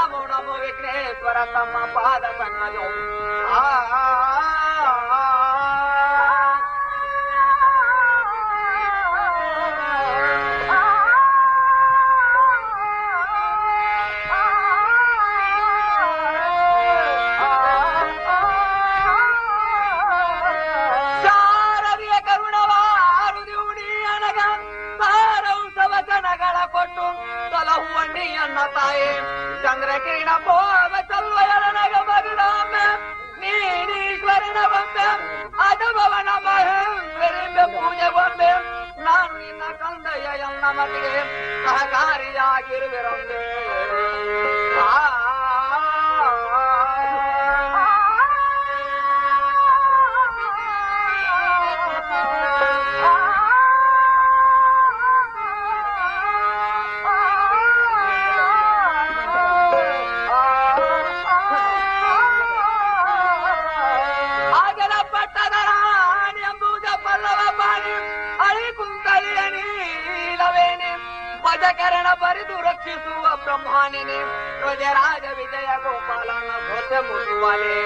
ನಮೋ ನಮೋ ವಿಘ್ನೇಶ್ವರ ತಮ್ಮ ಪಾದ ಸನ್ನಯೋ ಆ ಶಾರದಿಯ ಕರುಣವಾರುದಿ ಅನಗ ಸಾರೌಸವ ಜನಗಳ ಕೊಟ್ಟು ಸಲಹುವಂಡಿಯನ್ನ ತಾಯಿ ಚಂದ್ರಕಿರಣ ಭೋಗ ಚಲ್ವಯಳನಗ ಮಗಡಾಮೆ ನೀನೀಶ್ವರನ ಬೊಮ್ಮೆ ಅಜಭವನ ಮಹೇಂದ್ರರಿಂಬೆ ಪೂಜೆ ಬೊಮ್ಮೆ ನಾನು ನಿನ್ನ ಕಂದಯ್ಯ ಎನ್ನ ಮತಿಗೆ ಸಹಕಾರಿಯಾಗಿರುವಿರೊಂದೆ ಆಗಲ ಪಟ್ಟದ ರಾಣಿ ಎಂಬುದ ಪಲ್ಲವ ಪಾಣಿ ಅಳಿ ಕುಂತಳಿಯ ನೀಲವೇನೆ ಭಜಕರಣ ಬರಿದು ರಕ್ಷಿಸುವ ಬ್ರಹ್ಮಾನಿನಿ ಧ್ವಜರಾಜ ವಿಜಯ ಗೋಪಾಲನ ಹೊಸ ಮುಸುವನೆ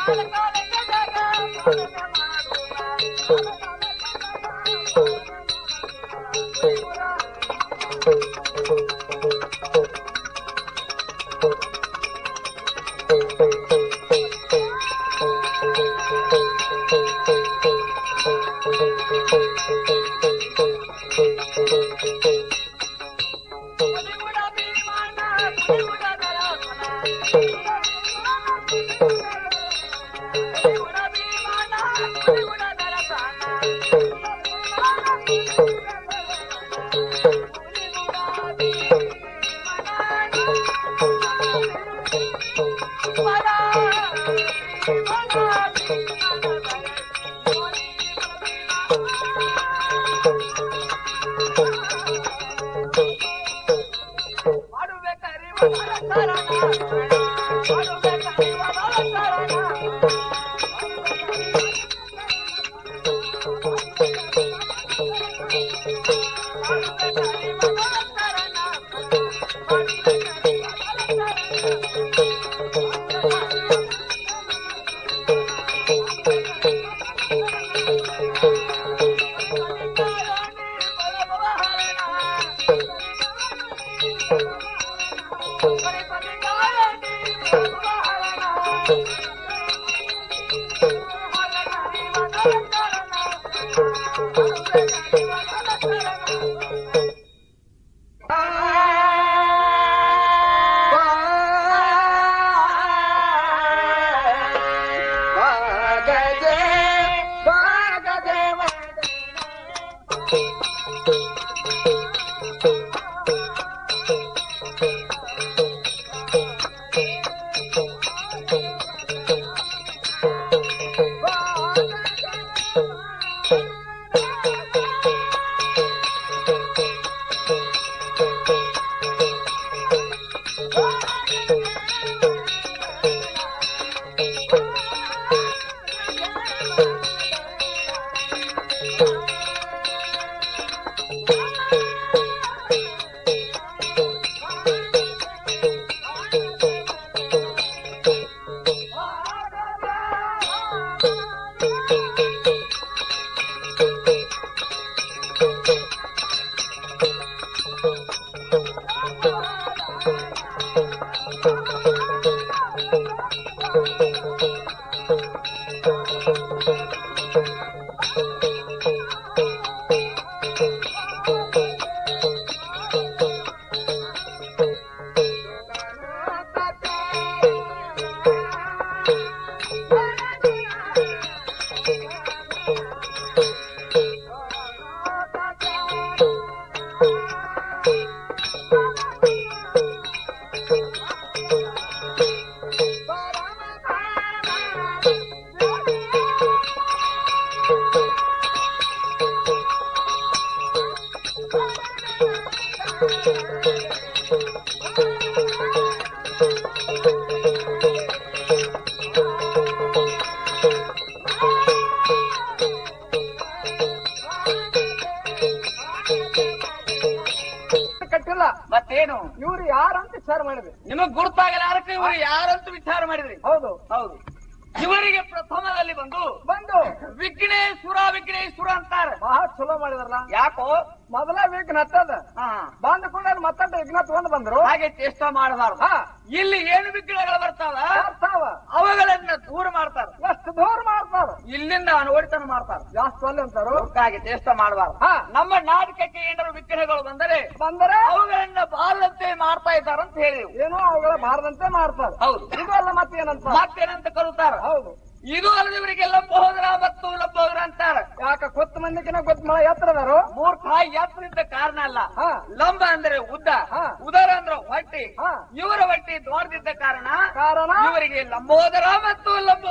ಕಟ್ಟಿಲ್ಲ ಮತ್ತೇನು ಇವ್ರು ಯಾರಂತ ವಿಚಾರ ಮಾಡಿದ್ರಿ ನಿಮಗ್ ಗುರುತಾಗಲಾರಕ್ಕೆ ಇವರು ಯಾರಂತ ವಿಚಾರ ಮಾಡಿದ್ರಿ ಹೌದು ಹೌದು ಇವರಿಗೆ ಪ್ರಥಮದಲ್ಲಿ ಬಂದು ಬಂದು ವಿಘ್ನೇಶ್ವರ ವಿಘ್ನೇಶ್ವರ ಅಂತಾರೆ ಬಹಳ ಚಲೋ ಮಾಡಿದಾರಲ್ಲ ಯಾಕೋ ಮೊದಲ ವೀಕ್ ಹತ್ತದ ಹಾ ಬಂದ ಕೂಡ ಮತ್ತೊಂದು ವಿಘ್ನ ತಗೊಂಡ್ ಬಂದ್ರು ಹಾಗೆ ಚೇಷ್ಟ ಮಾಡಬಾರ್ದು ಹಾ ಇಲ್ಲಿ ಏನು ವಿಘ್ನಗಳು ಬರ್ತಾವ ಬರ್ತಾವ ಅವುಗಳನ್ನ ದೂರ ಮಾಡ್ತಾರ ಎಷ್ಟು ದೂರ ಮಾಡ್ತಾರ ಇಲ್ಲಿಂದ ಅನುವಡಿತನ ಮಾಡ್ತಾರ ಜಾಸ್ತಿ ಅಲ್ಲ ಅಂತಾರು ಹಾಗೆ ಚೇಷ್ಟ ಮಾಡಬಾರ್ದು ಹಾ. ನಮ್ಮ ನಾಟಕಕ್ಕೆ ಏನಾದ್ರು ವಿಗ್ರಹಗಳು ಬಂದರೆ ಬಂದರೆ ಅವುಗಳನ್ನ ಬಾರದಂತೆ ಮಾಡ್ತಾ ಇದ್ದಾರಂತ ಹೇಳಿವು ಏನೋ ಅವುಗಳ ಬಾರದಂತೆ ಮಾಡ್ತಾರ ಹೌದು ಇದು ಅಲ್ಲ ಮತ್ತೇನಂತ ಮತ್ತೇನಂತ ಕರುತ್ತಾರ ಹೌದು ಇದು ಅಲ್ಲದೆ ಇವರಿಗೆ ಲಂಬೋದರ ಮತ್ತು ಲಂಬೋದರ ಅಂತಾರ ಯಾಕ ಕೊತ್ತ ಮಂದಿಕಿನ ಗೊತ್ತ ಮಳ ಎತ್ತರದಾರು ಮೂರ್ಖ ಎತ್ತರಿದ್ದ ಕಾರಣ ಅಲ್ಲ ಹಾ. ಲಂಬ ಅಂದ್ರೆ ಉದ್ದ ಹಾ. ಉದರ ಅಂದ್ರೆ ಹೊಟ್ಟಿ ಹಾ. ಇವರ ಹೊಟ್ಟಿ ದೊಡ್ಡದಿದ್ದ ಕಾರಣ ಕಾರಣ ಇವರಿಗೆ ಲಂಬೋದರ ಮತ್ತು ಲಂಬೋದರ ಅನ್ನಿ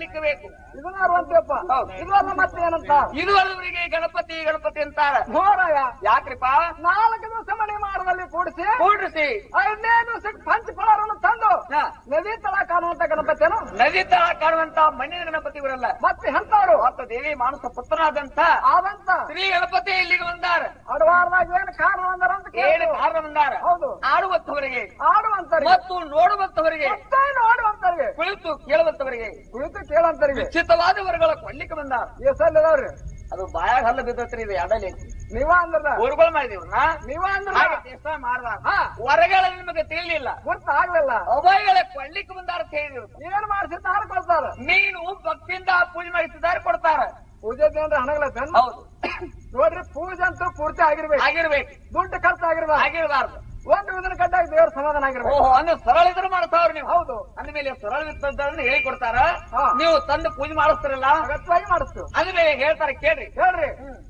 ಕೊಡ್ಲಿಕ್ಕೆ ಬೇಕು ಇದನ್ನ ಅರುವಂತಪ್ಪ ಹೌದು. ಇದು ಅಲ್ಲ ಮತ್ತೆ ಏನಂತ ಇದು ಅಲ್ಲವರಿಗೆ ಗಣಪತಿ ಗಣಪತಿ ಅಂತಾರ ನೋಡಯ್ಯ ಯಾಕ್ರಿಪ್ಪ ನಾಲ್ಕು ದಿವಸ ಮನೆ ಮಾಡದಲ್ಲಿ ಕೂಡಿಸಿ ಕೂಡ್ರಿಸಿ ಐದನೇ ದಿವಸಕ್ಕೆ ಪಂಚಫಲರನ್ನು ತಂದು ಹಾ. ನದಿ ತಳ ಕಾಣುವಂತ ಗಣಪತಿಯನ್ನು ನದಿ ತರ ಕಾಣುವಂತ ಮಣ್ಣಿನ ಗಣಪತಿಗಳಲ್ಲ ಮತ್ತೆ ಎಂತವ್ರು ಮತ್ತು ದೇವಿ ಮಾನಸ ಪುತ್ರನಾದಂತ ಆದಂತ ಶ್ರೀ ಗಣಪತಿ ಇಲ್ಲಿಗೆ ಬಂದಾರ ಅಡವಾರದಾಗ ಏನು ಕಾರಣ ಅಂದಾರ ಅಂತ ಏಳು ಕೇಳ್ತು. ಕಾರಣ ಬಂದಾರ ಹೌದು ಆಡುವಂತವರಿಗೆ ಆಡುವಂತರಿಗೆ ಮತ್ತು ನೋಡುವಂತವರಿಗೆ ಮತ್ತೆ ನೋಡುವಂತರಿಗೆ ಕುಳಿತು ಕೇಳುವಂತವರಿಗೆ ಕುಳಿತು ಕೇಳಂತರಿಗೆ ನಿಶ್ಚಿತವಾದ ವರಗಳ ಕೊಳ್ಳಿಕ್ಕೆ ಬಂದಾರ ಎಸಲ್ಲದವ್ರಿ ಅದು ಬಾಯಾಗ ಹಲ್ಲ ಬಿದ್ದತ್ರಿ ಇದು ಎಡಲಿ ನೀವ ಅಂದ್ರಲ್ಲ ಊರುಗಳು ಮಾಡಿದೀವ್ರನ್ನ ನೀವ ಅಂದ್ರ ಹಾಗೆ ಚೇಷ್ಟ ಮಾಡ್ಬಾರ ಹಾ. ವರಗಳ ನಿಮಗೆ ತಿಳಿಲಿಲ್ಲ ಗುರ್ತ ಆಗ್ಲಿಲ್ಲ ಅಭಯಗಳ ಕೊಳ್ಳಿಕ್ಕೆ ಬಂದಾರ ಅಂತ ಹೇಳಿದ್ರು ಏನ್ ಮಾಡ್ಸಿದ್ದಾರ ಕೊಡ್ತಾರ ನೀನು ಭಕ್ತಿಯಿಂದ ಪೂಜೆ ಮಾಡಿಸಿದಾರೆ ಕೊಡ್ತಾರ ಪೂಜೆ ದೇವ್ರ ಹಣಗಳತ್ತೇನು ಹೌದು ನೋಡ್ರಿ ಪೂಜೆ ಅಂತೂ ಪೂರ್ತಿ ಆಗಿರ್ಬೇಕು ಆಗಿರ್ಬೇಕು ದುಡ್ಡು ಖರ್ಚು ಆಗಿರ್ಬೇಕು ಆಗಿರಬಾರ್ದು ಒಂದು ಇದನ್ನ ಕಡ್ಡಾಗಿ ದೇವ್ರ ಸಮಾಧಾನ ಆಗಿರ್ಬೇಕು ಓಹೋ ಅಂದ್ರೆ ಸರಳ ಇದ್ರೆ ಮಾಡ್ತಾವ್ರ ನೀವು ಹೌದು ಅಂದ್ಮೇಲೆ ಸರಳ ಇರ್ತಂದ್ರೆ ಹೇಳಿ ಕೊಡ್ತಾರ ಹಾ. ನೀವು ತಂದು ಪೂಜೆ ಮಾಡಿಸ್ತಾರಲ್ಲ ಅಗತ್ಯವಾಗಿ ಮಾಡಿಸ್ತು ಅಂದ್ಮೇಲೆ ಹೇಳ್ತಾರೆ ಕೇಳ್ರಿ ಹೇಳ್ರಿ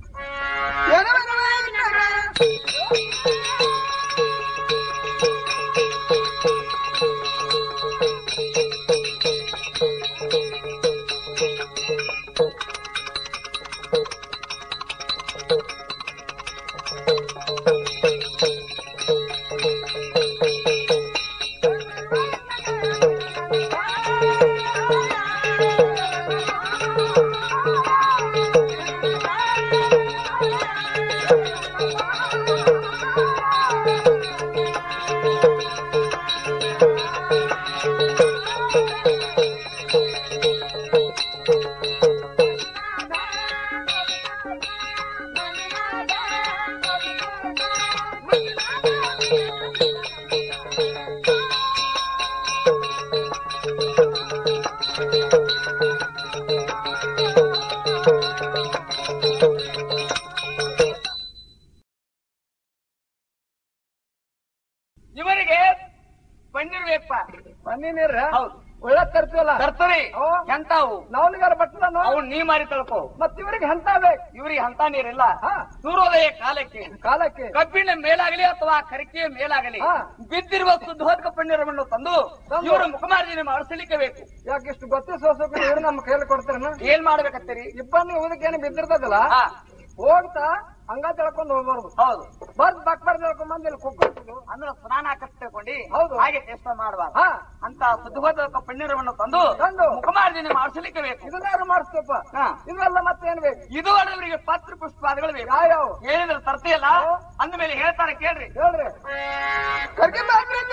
ಇವರಿಗೆ ಬಂದಿರ್ಬೇಕಪ್ಪ ಬನ್ನಿ ನೀರ್ರ ಹೌದು ಒಳ್ಳೆ ತರ್ತೀವಲ್ಲ ತರ್ತರಿ ಓ. ಎಂತಾವು ನಾವನಿಗಾರ ಬಟ್ಟಲ ಅವ್ನು ನೀ ಮಾರಿ ತಳ್ಕೋ ಮತ್ ಇವ್ರಿಗೆ ಎಂತ ಬೇಕು ಇವ್ರಿಗೆ ಅಂತ ನೀರಿಲ್ಲ ಹಾ ಸೂರ್ಯೋದಯ ಕಾಲಕ್ಕೆ ಕಾಲಕ್ಕೆ ಕಬ್ಬಿನ ಮೇಲಾಗಲಿ ಅಥವಾ ಕರಿಕೆಯ ಮೇಲಾಗಲಿ ಹಾ. ಬಿದ್ದಿರುವ ಶುದ್ಧೋದಕ ಪನ್ನೀರವನ್ನು ತಂದು ತಂದು. ಇವರು ಮುಖಮಾರ್ಜನೆ ಮಾಡಿಸಲಿಕ್ಕೆ ಬೇಕು ಯಾಕೆ ಇಷ್ಟು ಗೊತ್ತಿ ಸೋಸಕ್ಕೆ ಇವ್ರು ನಮ್ಮ ಕೈಯಲ್ಲಿ ಕೊಡ್ತಾರನ ಏನ್ ಮಾಡ್ಬೇಕತ್ತೀರಿ ಇಬ್ಬನಿ ಊದಕ್ಕೇನು ಬಿದ್ದಿರ್ತದಲ್ಲ ಹಾ ಹೋಗ್ತಾ ಹಂಗ ತಿಳ್ಕೊಂಡು ಹೋಗ್ಬಾರ್ದು ಹೌದು ಬರ್ದ್ ಬಕ್ ಬರ್ದ್ ಹೇಳ್ಕೊಂಡ್ ಬಂದು ಇಲ್ಲಿ ಕುಕ್ಕಿರ್ತಿದ್ವು ಅಂದ್ರೆ ಸ್ನಾನ ಕಟ್ಟಿಕೊಂಡು ಹೌದು. ಹಾಗೆ ಟೇಸ್ಟ್ ಮಾಡಬಾರ್ದು ಹಾ ಅಂತ ಶುದ್ಧವಾದ ಪನ್ನೀರವನ್ನು ತಂದು ತಂದು. ಮುಖಮಾರ್ಜನೆ ಮಾಡಿಸಲಿಕ್ಕೆ ಬೇಕು ಇದನ್ನಾರು ಮಾಡಿಸ್ತೇಪ ಹಾ. ಇವೆಲ್ಲ ಮತ್ತೆ ಏನ್ ಬೇಕು ಇದು ಅವರಿಗೆ ಪತ್ರ ಪುಷ್ಪಾದಿಗಳು ಬೇಕು ಯಾವ್ಯಾವ ಹೇಳಿದ್ರೆ ತರ್ತಿಯಲ್ಲ ಅಂದ್ಮೇಲೆ ಹೇಳ್ತಾರೆ ಕೇಳ್ರಿ ಹೇಳ್ರಿ ಕರ್ಕೆ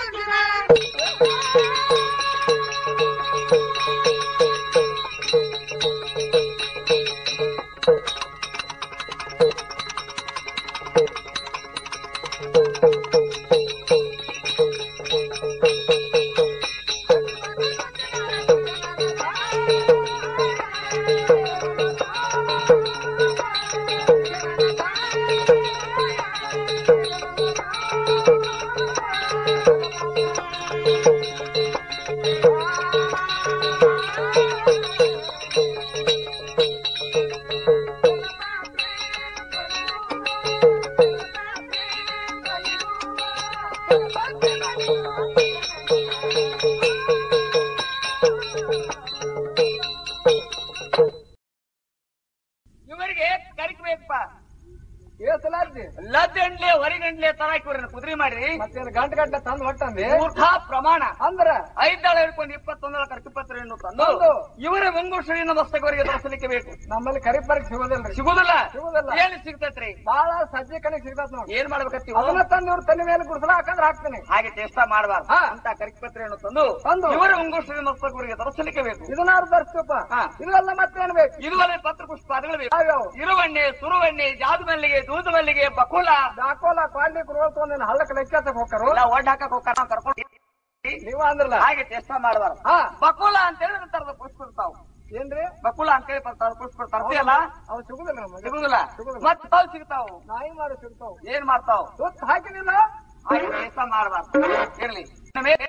ಇವರಿಗೆ ಕರಿಕಬೇಕಪ್ಪ ಏಸಲಾರ್ಜಿ ಲದ್ದೆಂಡ್ಲೆ ಹೊರಗಂಡ್ಲೆ ತರಾಕಿವ್ರನ್ನ ಕುದುರೆ ಮಾಡ್ರಿ ಮತ್ತೇನು ಗಂಟೆ ಗಂಟೆ ತಂದು ಹೊಟ್ಟಂದಿ ಮೂರ್ಖ ಪ್ರಮಾಣ ಅಂದ್ರ ಐದಾಳ ಹಿಡ್ಕೊಂಡು ಇಪ್ಪತ್ತೊಂದರ ಕರ್ಕಿಪ್ಪತ್ತರನ್ನು ತಂದು ತಂದು. ಇವರ ಮುಂಗುಶ್ರೀನ ಮಸ್ತಕವರಿಗೆ ತರಿಸಲಿಕ್ಕೆ ಬೇಕು ನಮ್ಮಲ್ಲಿ ಕರಿಪರಿಗೆ ಸಿಗೋದಿಲ್ರಿ ಸಿಗುದಿಲ್ಲ ಸಿಗುದಿಲ್ಲ. ಏನು ಸಿಗ್ತೈತ್ರಿ ಬಾಳ ಸಜ್ಜೆ ಕಣಿಗೆ ಸಿಗ್ತದ ನೋಡಿ ಏನ್ ಮಾಡ್ಬೇಕತ್ತಿ ಅದನ್ನ ತಂದು ಇವ್ರ ತಲೆ ಮೇಲೆ ಗುಡಿಸಲ ಹಾಕಂದ್ರೆ ಹಾಕ್ತೀನಿ ಹಾಗೆ ಚೇಷ್ಟ ಮಾಡಬಾರ್ದು ಹಾ. ಅಂತ ಕರಿಪತ್ರೆಯನ್ನು ತಂದು ತಂದು. ಇವರ ಮುಂಗುಶ್ರೀ ಮಸ್ತಕವರಿಗೆ ತರಿಸಲಿಕ್ಕೆ ಬೇಕು ಇದನ್ನಾರು ತರಿಸ್ತೇಪ ಹಾ. ಇವೆಲ್ಲ ಮತ್ತೇನ್ ಬೇಕು ಇದುವರೆ ಪತ್ರ ಪುಷ್ಪಾದಿಗಳು ಬೇಕು ಯಾವ್ಯಾವ ಇರುವಣ್ಣೆ ಸುರುವಣ್ಣೆ ಜಾದು ಮಲ್ಲಿಗೆ ದೂದು ಮಲ್ಲಿಗೆ ಬಕುಲ ದಾಕೋಲ ಕ್ವಾಂಡಿ ಕುರುವಲ್ ತೊಗೊಂಡ್ ಹಳ್ಳಕ್ಕೆ ಲೆಕ್ಕಕ್ಕೆ ಹೋಗ್ತಾರ ಎಲ್ಲ ಒಡ್ ಹಾಕಕ್ ಹೋಗ್ತಾರ ನಾವ್ ಕರ್ಕೊಂಡು ನೀವ ಅಂದ್ರಲ್ಲ ಹಾಗೆ ಚೇಷ್ಟ ಮಾಡಬಾರ್ದು ಹಾ ಬಕುಲ ಅಂತ ಹೇಳಿ ತರದ ಪುಷ್ಪ ಇರ್ತಾವ ಏನ್ರಿ ಬಕುಲ ಅಂತ ಹೇಳಿ ತರದ ಪುಷ್ಪ ತರ್ತೀಯಲ್ಲ ಅವ್ ಸಿಗುದಿಲ್ಲ ನಮಗೆ ಸಿಗುದಿಲ್ಲ ಸಿಗುದಿಲ್ಲ. ಮತ್ ತಾವ್ ಸಿಗ್ತಾವ ನಾಯಿ ಮಾರು ಸಿಗ್ತಾವ್ ಏನ್ ಮಾಡ್ತಾವ್ ಸುತ್ತ ಹಾಕಿನಿಲ್ಲ ಹಾಗೆ ಚೇಷ್ಟ ಮಾಡಬಾರ್ದು ಇರ್ಲಿ ಇನ್ನು ಮೇಲೆ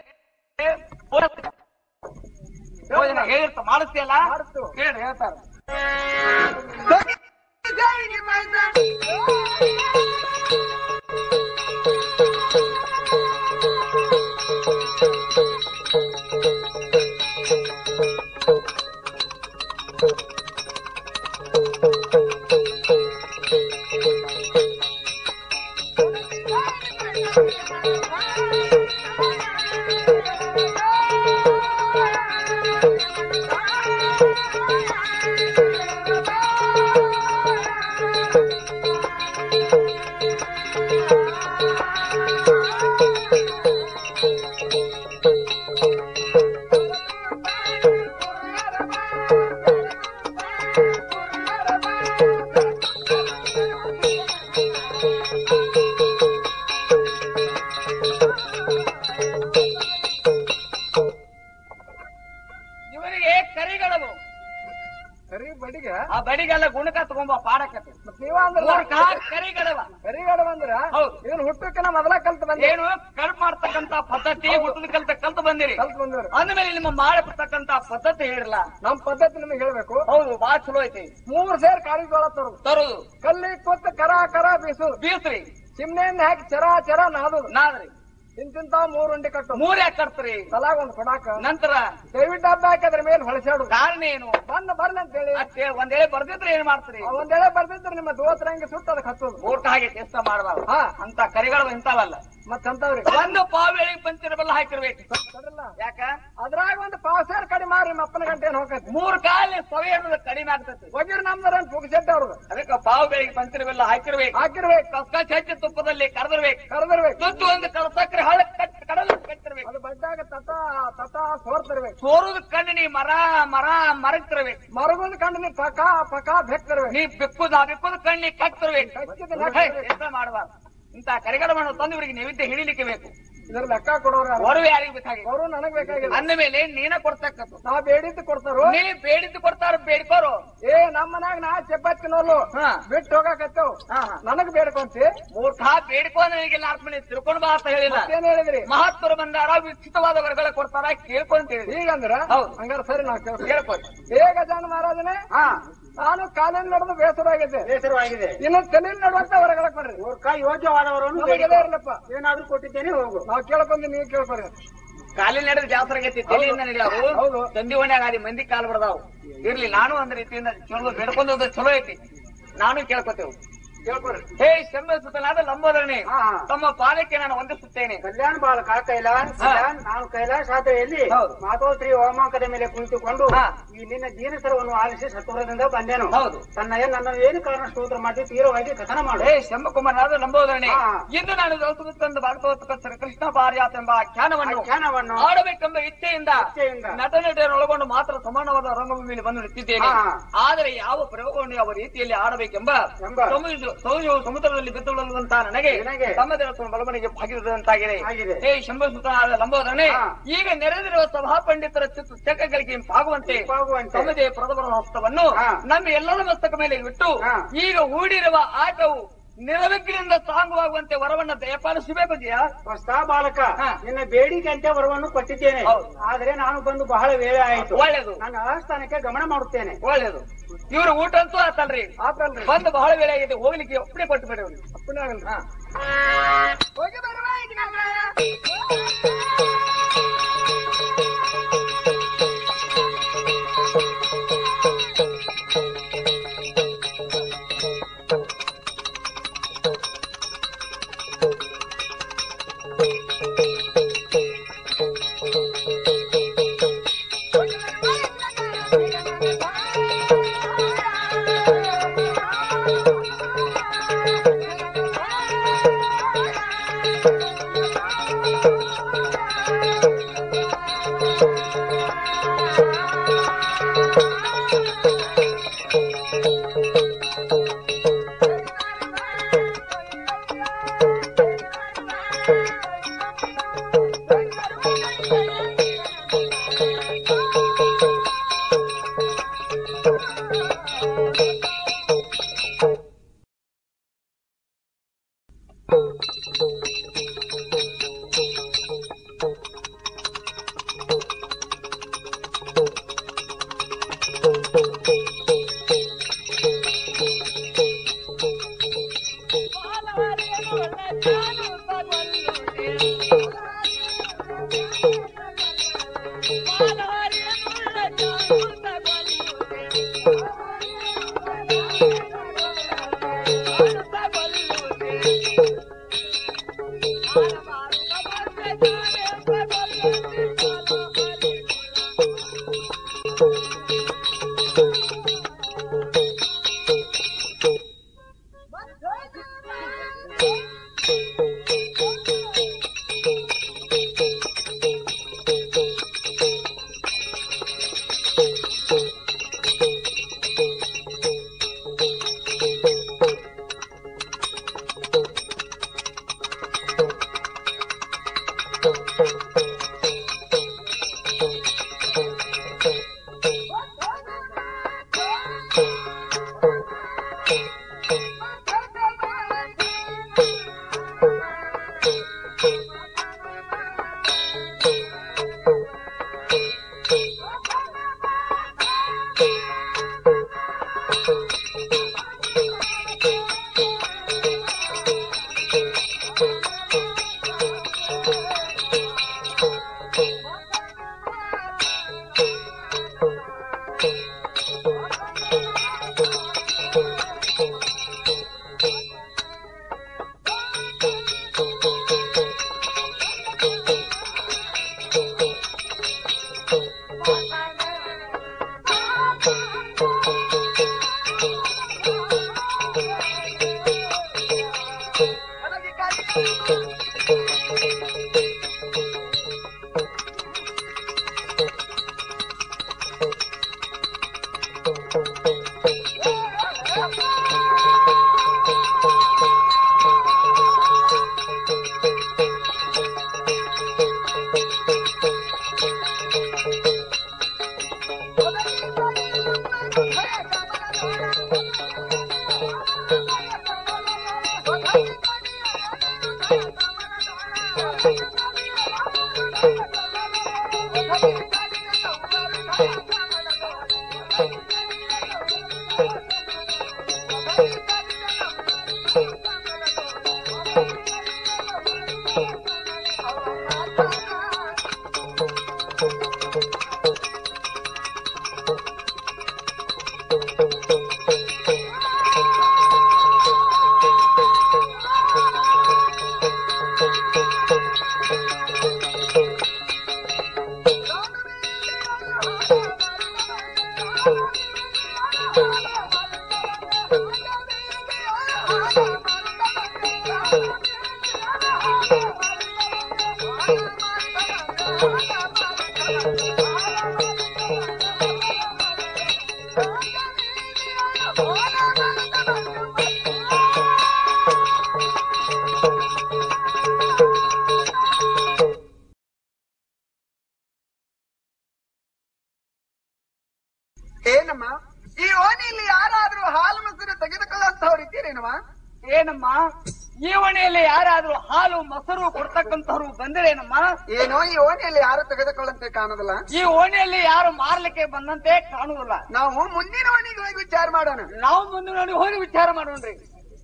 ಭೋಜನ ಹೇಳಿರ್ತ ಮಾಡಿಸ್ತೀಯಲ್ಲ ಮಾಡಿಸ್ತು. ಕೇಳಿ ಹೇಳ್ತಾರ ಏ ಕರಿಗಳವು ಕರಿ ಬಡಿಗೆ ಆ ಬಡಿಗೆಲ್ಲ ಗುಣಕ ತಗೊಂಬ ಪಾಡಕತ್ತೆ ಮತ್ ನೀವ ಅಂದ್ರಲ್ಲ ಮೂರ್ಖ ಕರಿಗಳವ ಕರಿಗಾಡ ಬಂದ್ರ ಹೌದು. ಇದನ್ನ ಹುಟ್ಟಕ್ಕನ ಮೊದಲ ಕಲ್ತ್ ಬಂದ ಏನು ಕಲ್ಪ್ ಮಾಡ್ತಕ್ಕಂತ ಪದ್ಧತಿ ಹುಟ್ಟದ ಕಲ್ತ ಕಲ್ತ ಬಂದಿರಿ ಕಲ್ತ್ ಬಂದವ್ರು ಅಂದ್ಮೇಲೆ ನಿಮ್ಮ ಮಾಡತಕ್ಕಂತ ಪದ್ಧತಿ ಹೇಳಿರಲ್ಲ ನಮ್ ಪದ್ಧತಿ ನಿಮಗೆ ಹೇಳ್ಬೇಕು ಹೌದು ಬಾಳ ಚಲೋ ಐತಿ ಮೂರ್ ಸೇರ್ ಕಾಳಿಜೋಳ ತರುದು ತರುದು ಕಲ್ಲಿ ಕೊತ್ತ ಕರ ಕರ ಬೀಸುದು ಬೀಸ್ರಿ ಚಿಮ್ನೆಯನ್ನ ಹಾಕಿ ಚರ ಚರ ನಾದುದು ನಾದ್ರಿ ಇಂತಿಂತ ಮೂರ್ ಉಂಡಿ ಕಟ್ಟು ಮೂರ್ ಯಾಕೆ ಕಟ್ತ್ರಿ ತಲಾಗ ಒಂದ್ ಕೊಡಾಕ ನಂತರ ದಯವಿಟ್ಟು ಹಬ್ಬ ಹಾಕಿ ಅದ್ರ ಮೇಲೆ ಹೊಳಸಾಡುದು ಕಾರಣ ಏನು ಬಂದ್ ಬರ್ಲಿ ಅಂತ ಹೇಳಿ ಅಷ್ಟೇ ಒಂದ್ ವೇಳೆ ಬರ್ದಿದ್ರೆ ಏನ್ ಮಾಡ್ತೀರಿ ಒಂದೇಳೆ ಬರ್ದಿದ್ರೆ ನಿಮ್ಮ ದೋತ್ರಂಗೆ ಸುತ್ತ ಅದಕ್ಕೆ ಹಚ್ಚೋದು ಊಟ ಹಾಗೆ ಕೆಲಸ ಮಾಡಬಾರ್ದು ಹಾ ಅಂತ ಕರಿಗಳು ಇಂತಾವಲ್ಲ ಮತ್ ಅಂತವ್ರಿ ಒಂದು ಪಾವೇಳಿಗೆ ಪಂಚರ ಬೆಲ್ಲ ಹಾಕಿರ್ಬೇಕು ತಡ್ರಲ್ಲ. ಯಾಕ ಅದ್ರಾಗ ಒಂದು ಪಾವಸೇರ್ ಕಡಿಮೆ ಮಾರಿ ನಿಮ್ಮ ಅಪ್ಪನ ಗಂಟೆ ಏನ್ ಹೋಗತಿ ಮೂರ್ ಕಾಲ ಸವೆ ಅನ್ನೋದು ಕಡಿಮೆ ಆಗ್ತೈತಿ ಒಗಿರ್ ನಮ್ದರ ಪುಗ್ಸೆಟ್ ಅವ್ರದ್ದು ಅದಕ್ಕೆ ಪಾವು ಬೆಳಿಗ್ಗೆ ಪಂಚರ ಬೆಲ್ಲ ಹಾಕಿರ್ಬೇಕು ಹಾಕಿರ್ಬೇಕು ಕಸ್ಕಚ್ ಹಚ್ಚಿ ತುಪ್ಪದಲ್ಲಿ ಕರೆದಿರ್ಬೇಕು ಕರೆದಿರ್ಬೇಕು ತುತ್ತು ಒಂದು ಕಳಸಕ್ರೆ ಹಳ್ಳ ಕಟ್ ಕಡಲು ಕಟ್ಟಿರ್ಬೇಕು ಅದು ಬಡ್ಡಾಗ ತಟ ತಟ ಸೋರ್ತಿರ್ಬೇಕು ಸೋರುದ ಕಣ್ಣು ನೀ ಮರ ಮರ ಮರಗ್ತಿರ್ಬೇಕು ಮರಗೊಂದು ಕಂಡು ನೀ ಪಕ ಪಕ ಬೆಕ್ತಿರ್ಬೇಕು ನೀ ಬಿಕ್ಕುದ ಆ ಬಿಕ್ಕುದ ಕಣ್ಣಿ ಕಟ್ತಿರ್ಬೇಕು ಕಚ್ಚಿದ ಹೇ, ಎಂತ ಮಾಡಬಾರ್ದು ಇಂತ ಕರಿಗಡವನ್ನು ತಂದು ಇವರಿಗೆ ನೈವೇದ್ಯ ಹಿಡಿಲಿಕ್ಕೆ ಬೇಕು ಇದ್ರ ಲೆಕ್ಕ ಕೊಡೋರು ಯಾರು? ಹೊರವೆ ಯಾರಿಗೆ ಬೇಕಾಗಿದೆ ಅವರು ನನಗ್ ಬೇಕಾಗಿಲ್ಲ ಅಂದ ಮೇಲೆ ನೀನ ಕೊಡ್ತಕ್ಕದ್ದು ನಾ ಬೇಡಿದ್ದು ಕೊಡ್ತಾರು ನೀ ಬೇಡಿದ್ದು ಕೊಡ್ತಾರ ಬೇಡ್ಕೋರು ಏ ನಮ್ಮ ಮನ್ಯಾಗ ನಾ ಚಪಾತಿನೋಲು ಹಾ ಬಿಟ್ಟು ಹೋಗಾಕತ್ತೇವ್ ಹಾ, ಹಾ. ನನಗ್ ಬೇಡ್ಕೊಂತಿ ಮೂರ್ಖ ಬೇಡ್ಕೋ ನನಗೆಲ್ಲ ಅರ್ಥ ಮಾಡಿ ತಿಳ್ಕೊಂಡು ಬಾ ಅಂತ ಹೇಳಿಲ್ಲ ಏನ್ ಹೇಳಿದ್ರಿ ಮಹತ್ವರ ಬಂದಾರ ವಿಚಿತವಾದ ವರ್ಗಗಳ ಕೊಡ್ತಾರ ಕೇಳ್ಕೊಂತ ಹೇಳಿದ್ರಿ ಹೀಗಂದ್ರ ಹೌದು. ಹಂಗಾರ ಸರಿ ನಾ ಕೇಳ್ತೀನಿ ಕೇಳ್ಕೊರಿ ಏ ಗಜಾನ ಮಹಾರಾಜನೇ ಹಾ ನಾನು ಕಾಲೇಜ್ ನಡೆದು ಬೇಸರವಾಗಿದೆ ಬೇಸರವಾಗಿದೆ ಇನ್ನು ತಲೆ ನಡುವಂತ ಹೊರಗಡೆ ಬರ್ರಿ ಮೂರ್ಖ ಯೋಗ್ಯವಾದವರನ್ನು ನಮಗೆ ಬೇಡಿಕೊ. ಇರ್ಲಪ್ಪ ಏನಾದ್ರೂ ಕೊಟ್ಟಿದ್ದೇನೆ ಹೋಗು ನಾವ್ ಕೇಳ್ಕೊಂಡಿ ನೀವು ಕೇಳ್ಕೊರಿ ಕಾಲಿನ ನಡೆದ ಜಾತ್ರೆ ಆಗೈತಿ ತಲೆಯಿಂದ ನಡೆಯವು ಹೌದು. ತಂದಿ ಓಣ್ಯಾಗ ಆದಿ ಮಂದಿ ಕಾಲ್ ಬಡದಾವು ಇರ್ಲಿ ನಾನು ಒಂದ್ ರೀತಿಯಿಂದ ಚಲೋ ಬೇಡ್ಕೊಂಡ್ ಚಲೋ ಐತಿ ನಾನು ಕೇಳ್ಕೊತೇವು ಕೇಳ್ಕೊರಿ ಹೇ ಶಂಭಸುತನಾದ ಲಂಬೋದರಣೆ ಹಾ, ಹಾ. ತಮ್ಮ ಪಾದಕ್ಕೆ ನಾನು ವಂದಿಸುತ್ತೇನೆ ಕಲ್ಯಾಣ ಬಾಲಕ ಕೈಲಾಸ ಕಲ್ಯಾಣ್ ನಾನು ಕೈಲಾಸಾದ್ರಿಯಲ್ಲಿ ಹೌದು. ಮಾತೋಶ್ರೀ ಹೋಮಾಂಕದ ಮೇಲೆ ಕುಳಿತುಕೊಂಡು ಹಾ. ಈ ನಿನ್ನ ದೀನಸರವನ್ನು ಆಲಿಸಿ ಸತ್ವರದಿಂದ ಬಂದೆನು ಹೌದು. ತನ್ನ ಏನ್ ನನ್ನ ಏನು ಕಾರಣ ಸ್ತೋತ್ರ ಮಾಡಿ ತೀವ್ರವಾಗಿ ಕಥನ ಮಾಡು ಹೇ ಶಂಭಕುಮಾರನಾದ ಲಂಬೋದರಣೆ ಹಾ. ಇಂದು ನಾನು ದೌತದಂದ ಭಾಗವತ ಕೃಷ್ಣ ಪಾರ್ಯಾತ ಎಂಬ ಆಖ್ಯಾನವನ್ನು ಆಖ್ಯಾನವನ್ನು ಆಡಬೇಕೆಂಬ ಇಚ್ಛೆಯಿಂದ ಇಚ್ಛೆಯಿಂದ. ನಟ ನಟಿಯರನ್ನು ಒಳಗೊಂಡು ಮಾತ್ರ ಸಮಾನವಾದ ರಂಗಭೂಮಿಯಲ್ಲಿ ಬಂದು ನಿಂತಿದ್ದೇನೆ ಹಾ. ಆದರೆ ಯಾವ ಪ್ರಯೋಗವನ್ನು ಯಾವ ರೀತಿಯಲ್ಲಿ ಆಡಬೇಕೆಂಬ ಎಂಬ. ಸಮುದ್ರ- ಸಮುದ್ರ- ಸಮುದ್ರದಲ್ಲಿ ಬಿತ್ತುಳ್ಳಂತಹ ನನಗೆ ನನಗೆ ತಮ್ಮ ದೇವಸ್ಥಾನ ಬಲಮನೆಗೆ ಭಾಗಿದಂತಾಗಿದೆ ಆಗಿದೆ. ಹೇ ಶಂಭಸುತನಾದ ಲಂಬೋದರಣೆ ಹಾ. ಈಗ ನೆರೆದಿರುವ ಸಭಾ ಪಂಡಿತರ ಚಿತ್ರ ಚಕ್ಕಗಳಿಗೆ ಆಗುವಂತೆ ಇಂಪಾಗುವಂತೆ. ತಮ್ಮದೇ ಪ್ರಥಮ ಹಸ್ತವನ್ನು ಹಾ. ನಮ್ಮ ಎಲ್ಲರ ಮಸ್ತಕ ಮೇಲೆ ಇಟ್ಟು ಹಾ. ಈಗ ಹೂಡಿರುವ ಆಟವು ನಿರವಿಘ್ನದಿಂದ ಸಾಂಗವಾಗುವಂತೆ ವರವನ್ನ ದಯಪಾಲಿಸಬೇಕು ಜಯ ಹೊಸ ಬಾಲಕ ಹಾ. ನಿನ್ನ ಬೇಡಿಕೆ ಅಂತ ವರವನ್ನು ಕೊಟ್ಟಿದ್ದೇನೆ ಹೌದು. ಆದ್ರೆ ನಾನು ಬಂದು ಬಹಳ ವೇಳೆ ಆಯಿತು ಒಳ್ಳೇದು ನನ್ನ ಆಸ್ಥಾನಕ್ಕೆ ಗಮನ ಮಾಡುತ್ತೇನೆ ಒಳ್ಳೇದು ಇವ್ರ ಊಟ ಅಂತೂ ಆತಲ್ರಿ ಆತಲ್ರಿ ಬಂದು ಬಹಳ ವೇಳೆ ಆಗಿದೆ ಹೋಗ್ಲಿಕ್ಕೆ ಒಪ್ಪಣೆ ಕೊಟ್ಟು ಬಿಡಿ ಅವ್ರಿಗೆ ಅಪ್ಪನೇ ಆಗಲ್ರಿ ಹಾ. ಹೋಗಿ ಬರುವ ಈಗ ನಮ್ಮ. ಏನಮ್ಮ ಈ ಓಣಿಯಲ್ಲಿ ಯಾರಾದ್ರೂ ಹಾಲು ಮೊಸರು ತೆಗೆದುಕೊಳ್ಳುವಂತವ್ರು ಇದ್ದೀರೇನಮ್ಮ ಏನಮ್ಮ ಈ ಓಣಿಯಲ್ಲಿ ಯಾರಾದ್ರೂ ಹಾಲು ಮೊಸರು ಕೊಡ್ತಕ್ಕಂಥವ್ರು ಬಂದಿರೇನಮ್ಮ ಏನೋ ಈ ಓಣಿಯಲ್ಲಿ ಯಾರು ತೆಗೆದುಕೊಳ್ಳಂತೆ ಕಾಣೋದಿಲ್ಲ ಈ ಓಣಿಯಲ್ಲಿ ಯಾರು ಮಾರ್ಲಿಕ್ಕೆ ಬಂದಂತೆ ಕಾಣುವುದಿಲ್ಲ ನಾವು ಮುಂದಿನ ಓಣಿಗೆ ಹೋಗಿ ವಿಚಾರ ಮಾಡೋಣ ನಾವು ಮುಂದೆ ನೋಡಿ ಹೋಗಿ ವಿಚಾರ ಮಾಡೋಣ್ರಿ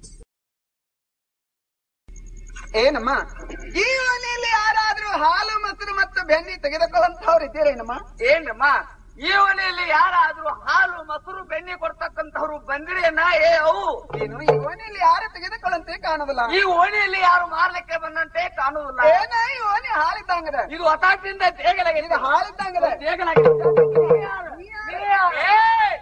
ಏನಮ್ಮ ಈ ಓಣಿಯಲ್ಲಿ ಯಾರಾದ್ರೂ ಹಾಲು ಮೊಸರು ಮತ್ತು ಬೆಣ್ಣೆ ತೆಗೆದುಕೊಳ್ಳುವಂತವ್ರು ಇದ್ದೀರೇನಮ್ಮ ಏನ್ರಮ್ಮ ಈ ಓಣಿಯಲ್ಲಿ ಯಾರಾದ್ರೂ ಹಾಲು ಮೊಸರು ಬೆಣ್ಣೆ ಕೊಡ್ತಕ್ಕಂಥವ್ರು ಬಂದಿರೇನ ಏ ಅವು ಏನು ಈ ಓಣಿಯಲ್ಲಿ ಯಾರು ತೆಗೆದುಕೊಳ್ಳಂತೆ ಕಾಣೋದಿಲ್ಲ ಈ ಓಣಿಯಲ್ಲಿ ಯಾರು ಮಾರ್ಲಿಕ್ಕೆ ಬಂದಂತೆ ಕಾಣುವುದಿಲ್ಲ ಏನ ಈ ಓಣಿ ಹಾಲಿದ್ದಂಗದ ಇದು ಹತಾಶದಿಂದ ದೇಗಲಾಗಿದೆ ಇದು ಹಾಲಿದ್ದಂಗದ ದೇಗಲಾಗಿದೆ ಏಯ್!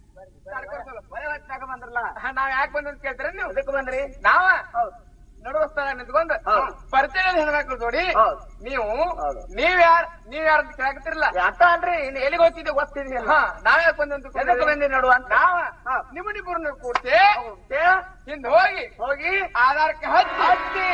ಭಯ ಹಚ್ಚಾಕ ಬಂದ್ರಲ್ಲ ನಾವ್ ಯಾಕೆ ಬಂದ್ ಅಂತ ಕೇಳ್ತೀರ ನೀವು ಇದಕ್ಕೆ ಬಂದ್ರಿ ನಾವ ನಡುವ ಸ್ಥಳ ನಿಂತ್ಕೊಂಡು ಪರಿಚಯ ಹೆಣ್ಮಕ್ಳು ನೋಡಿ ನೀವು ನೀವ್ ಯಾರ್ ನೀವ್ ಯಾರು ಕೇಳಾಕತ್ತಿರಲ್ಲ ಯಾಕ ಅಲ್ರಿ ಇನ್ನು ಎಲ್ಲಿಗೆ ಹೋಗ್ತಿದ್ದೆ ಗೊತ್ತಿದ್ವಿ ನಾವ್ ಯಾಕೆ ಬಂದಂತ ಎದಕ್ಕೆ ಬಂದಿ ನೋಡುವ ನಾವ ನಿಮ್ಮನಿಬ್ಬರನ್ನ ಕೂಡ್ತಿ ಹಿಂದ್ ಹೋಗಿ ಹೋಗಿ ಆಧಾರಕ್ಕೆ ಹಚ್ಚಿ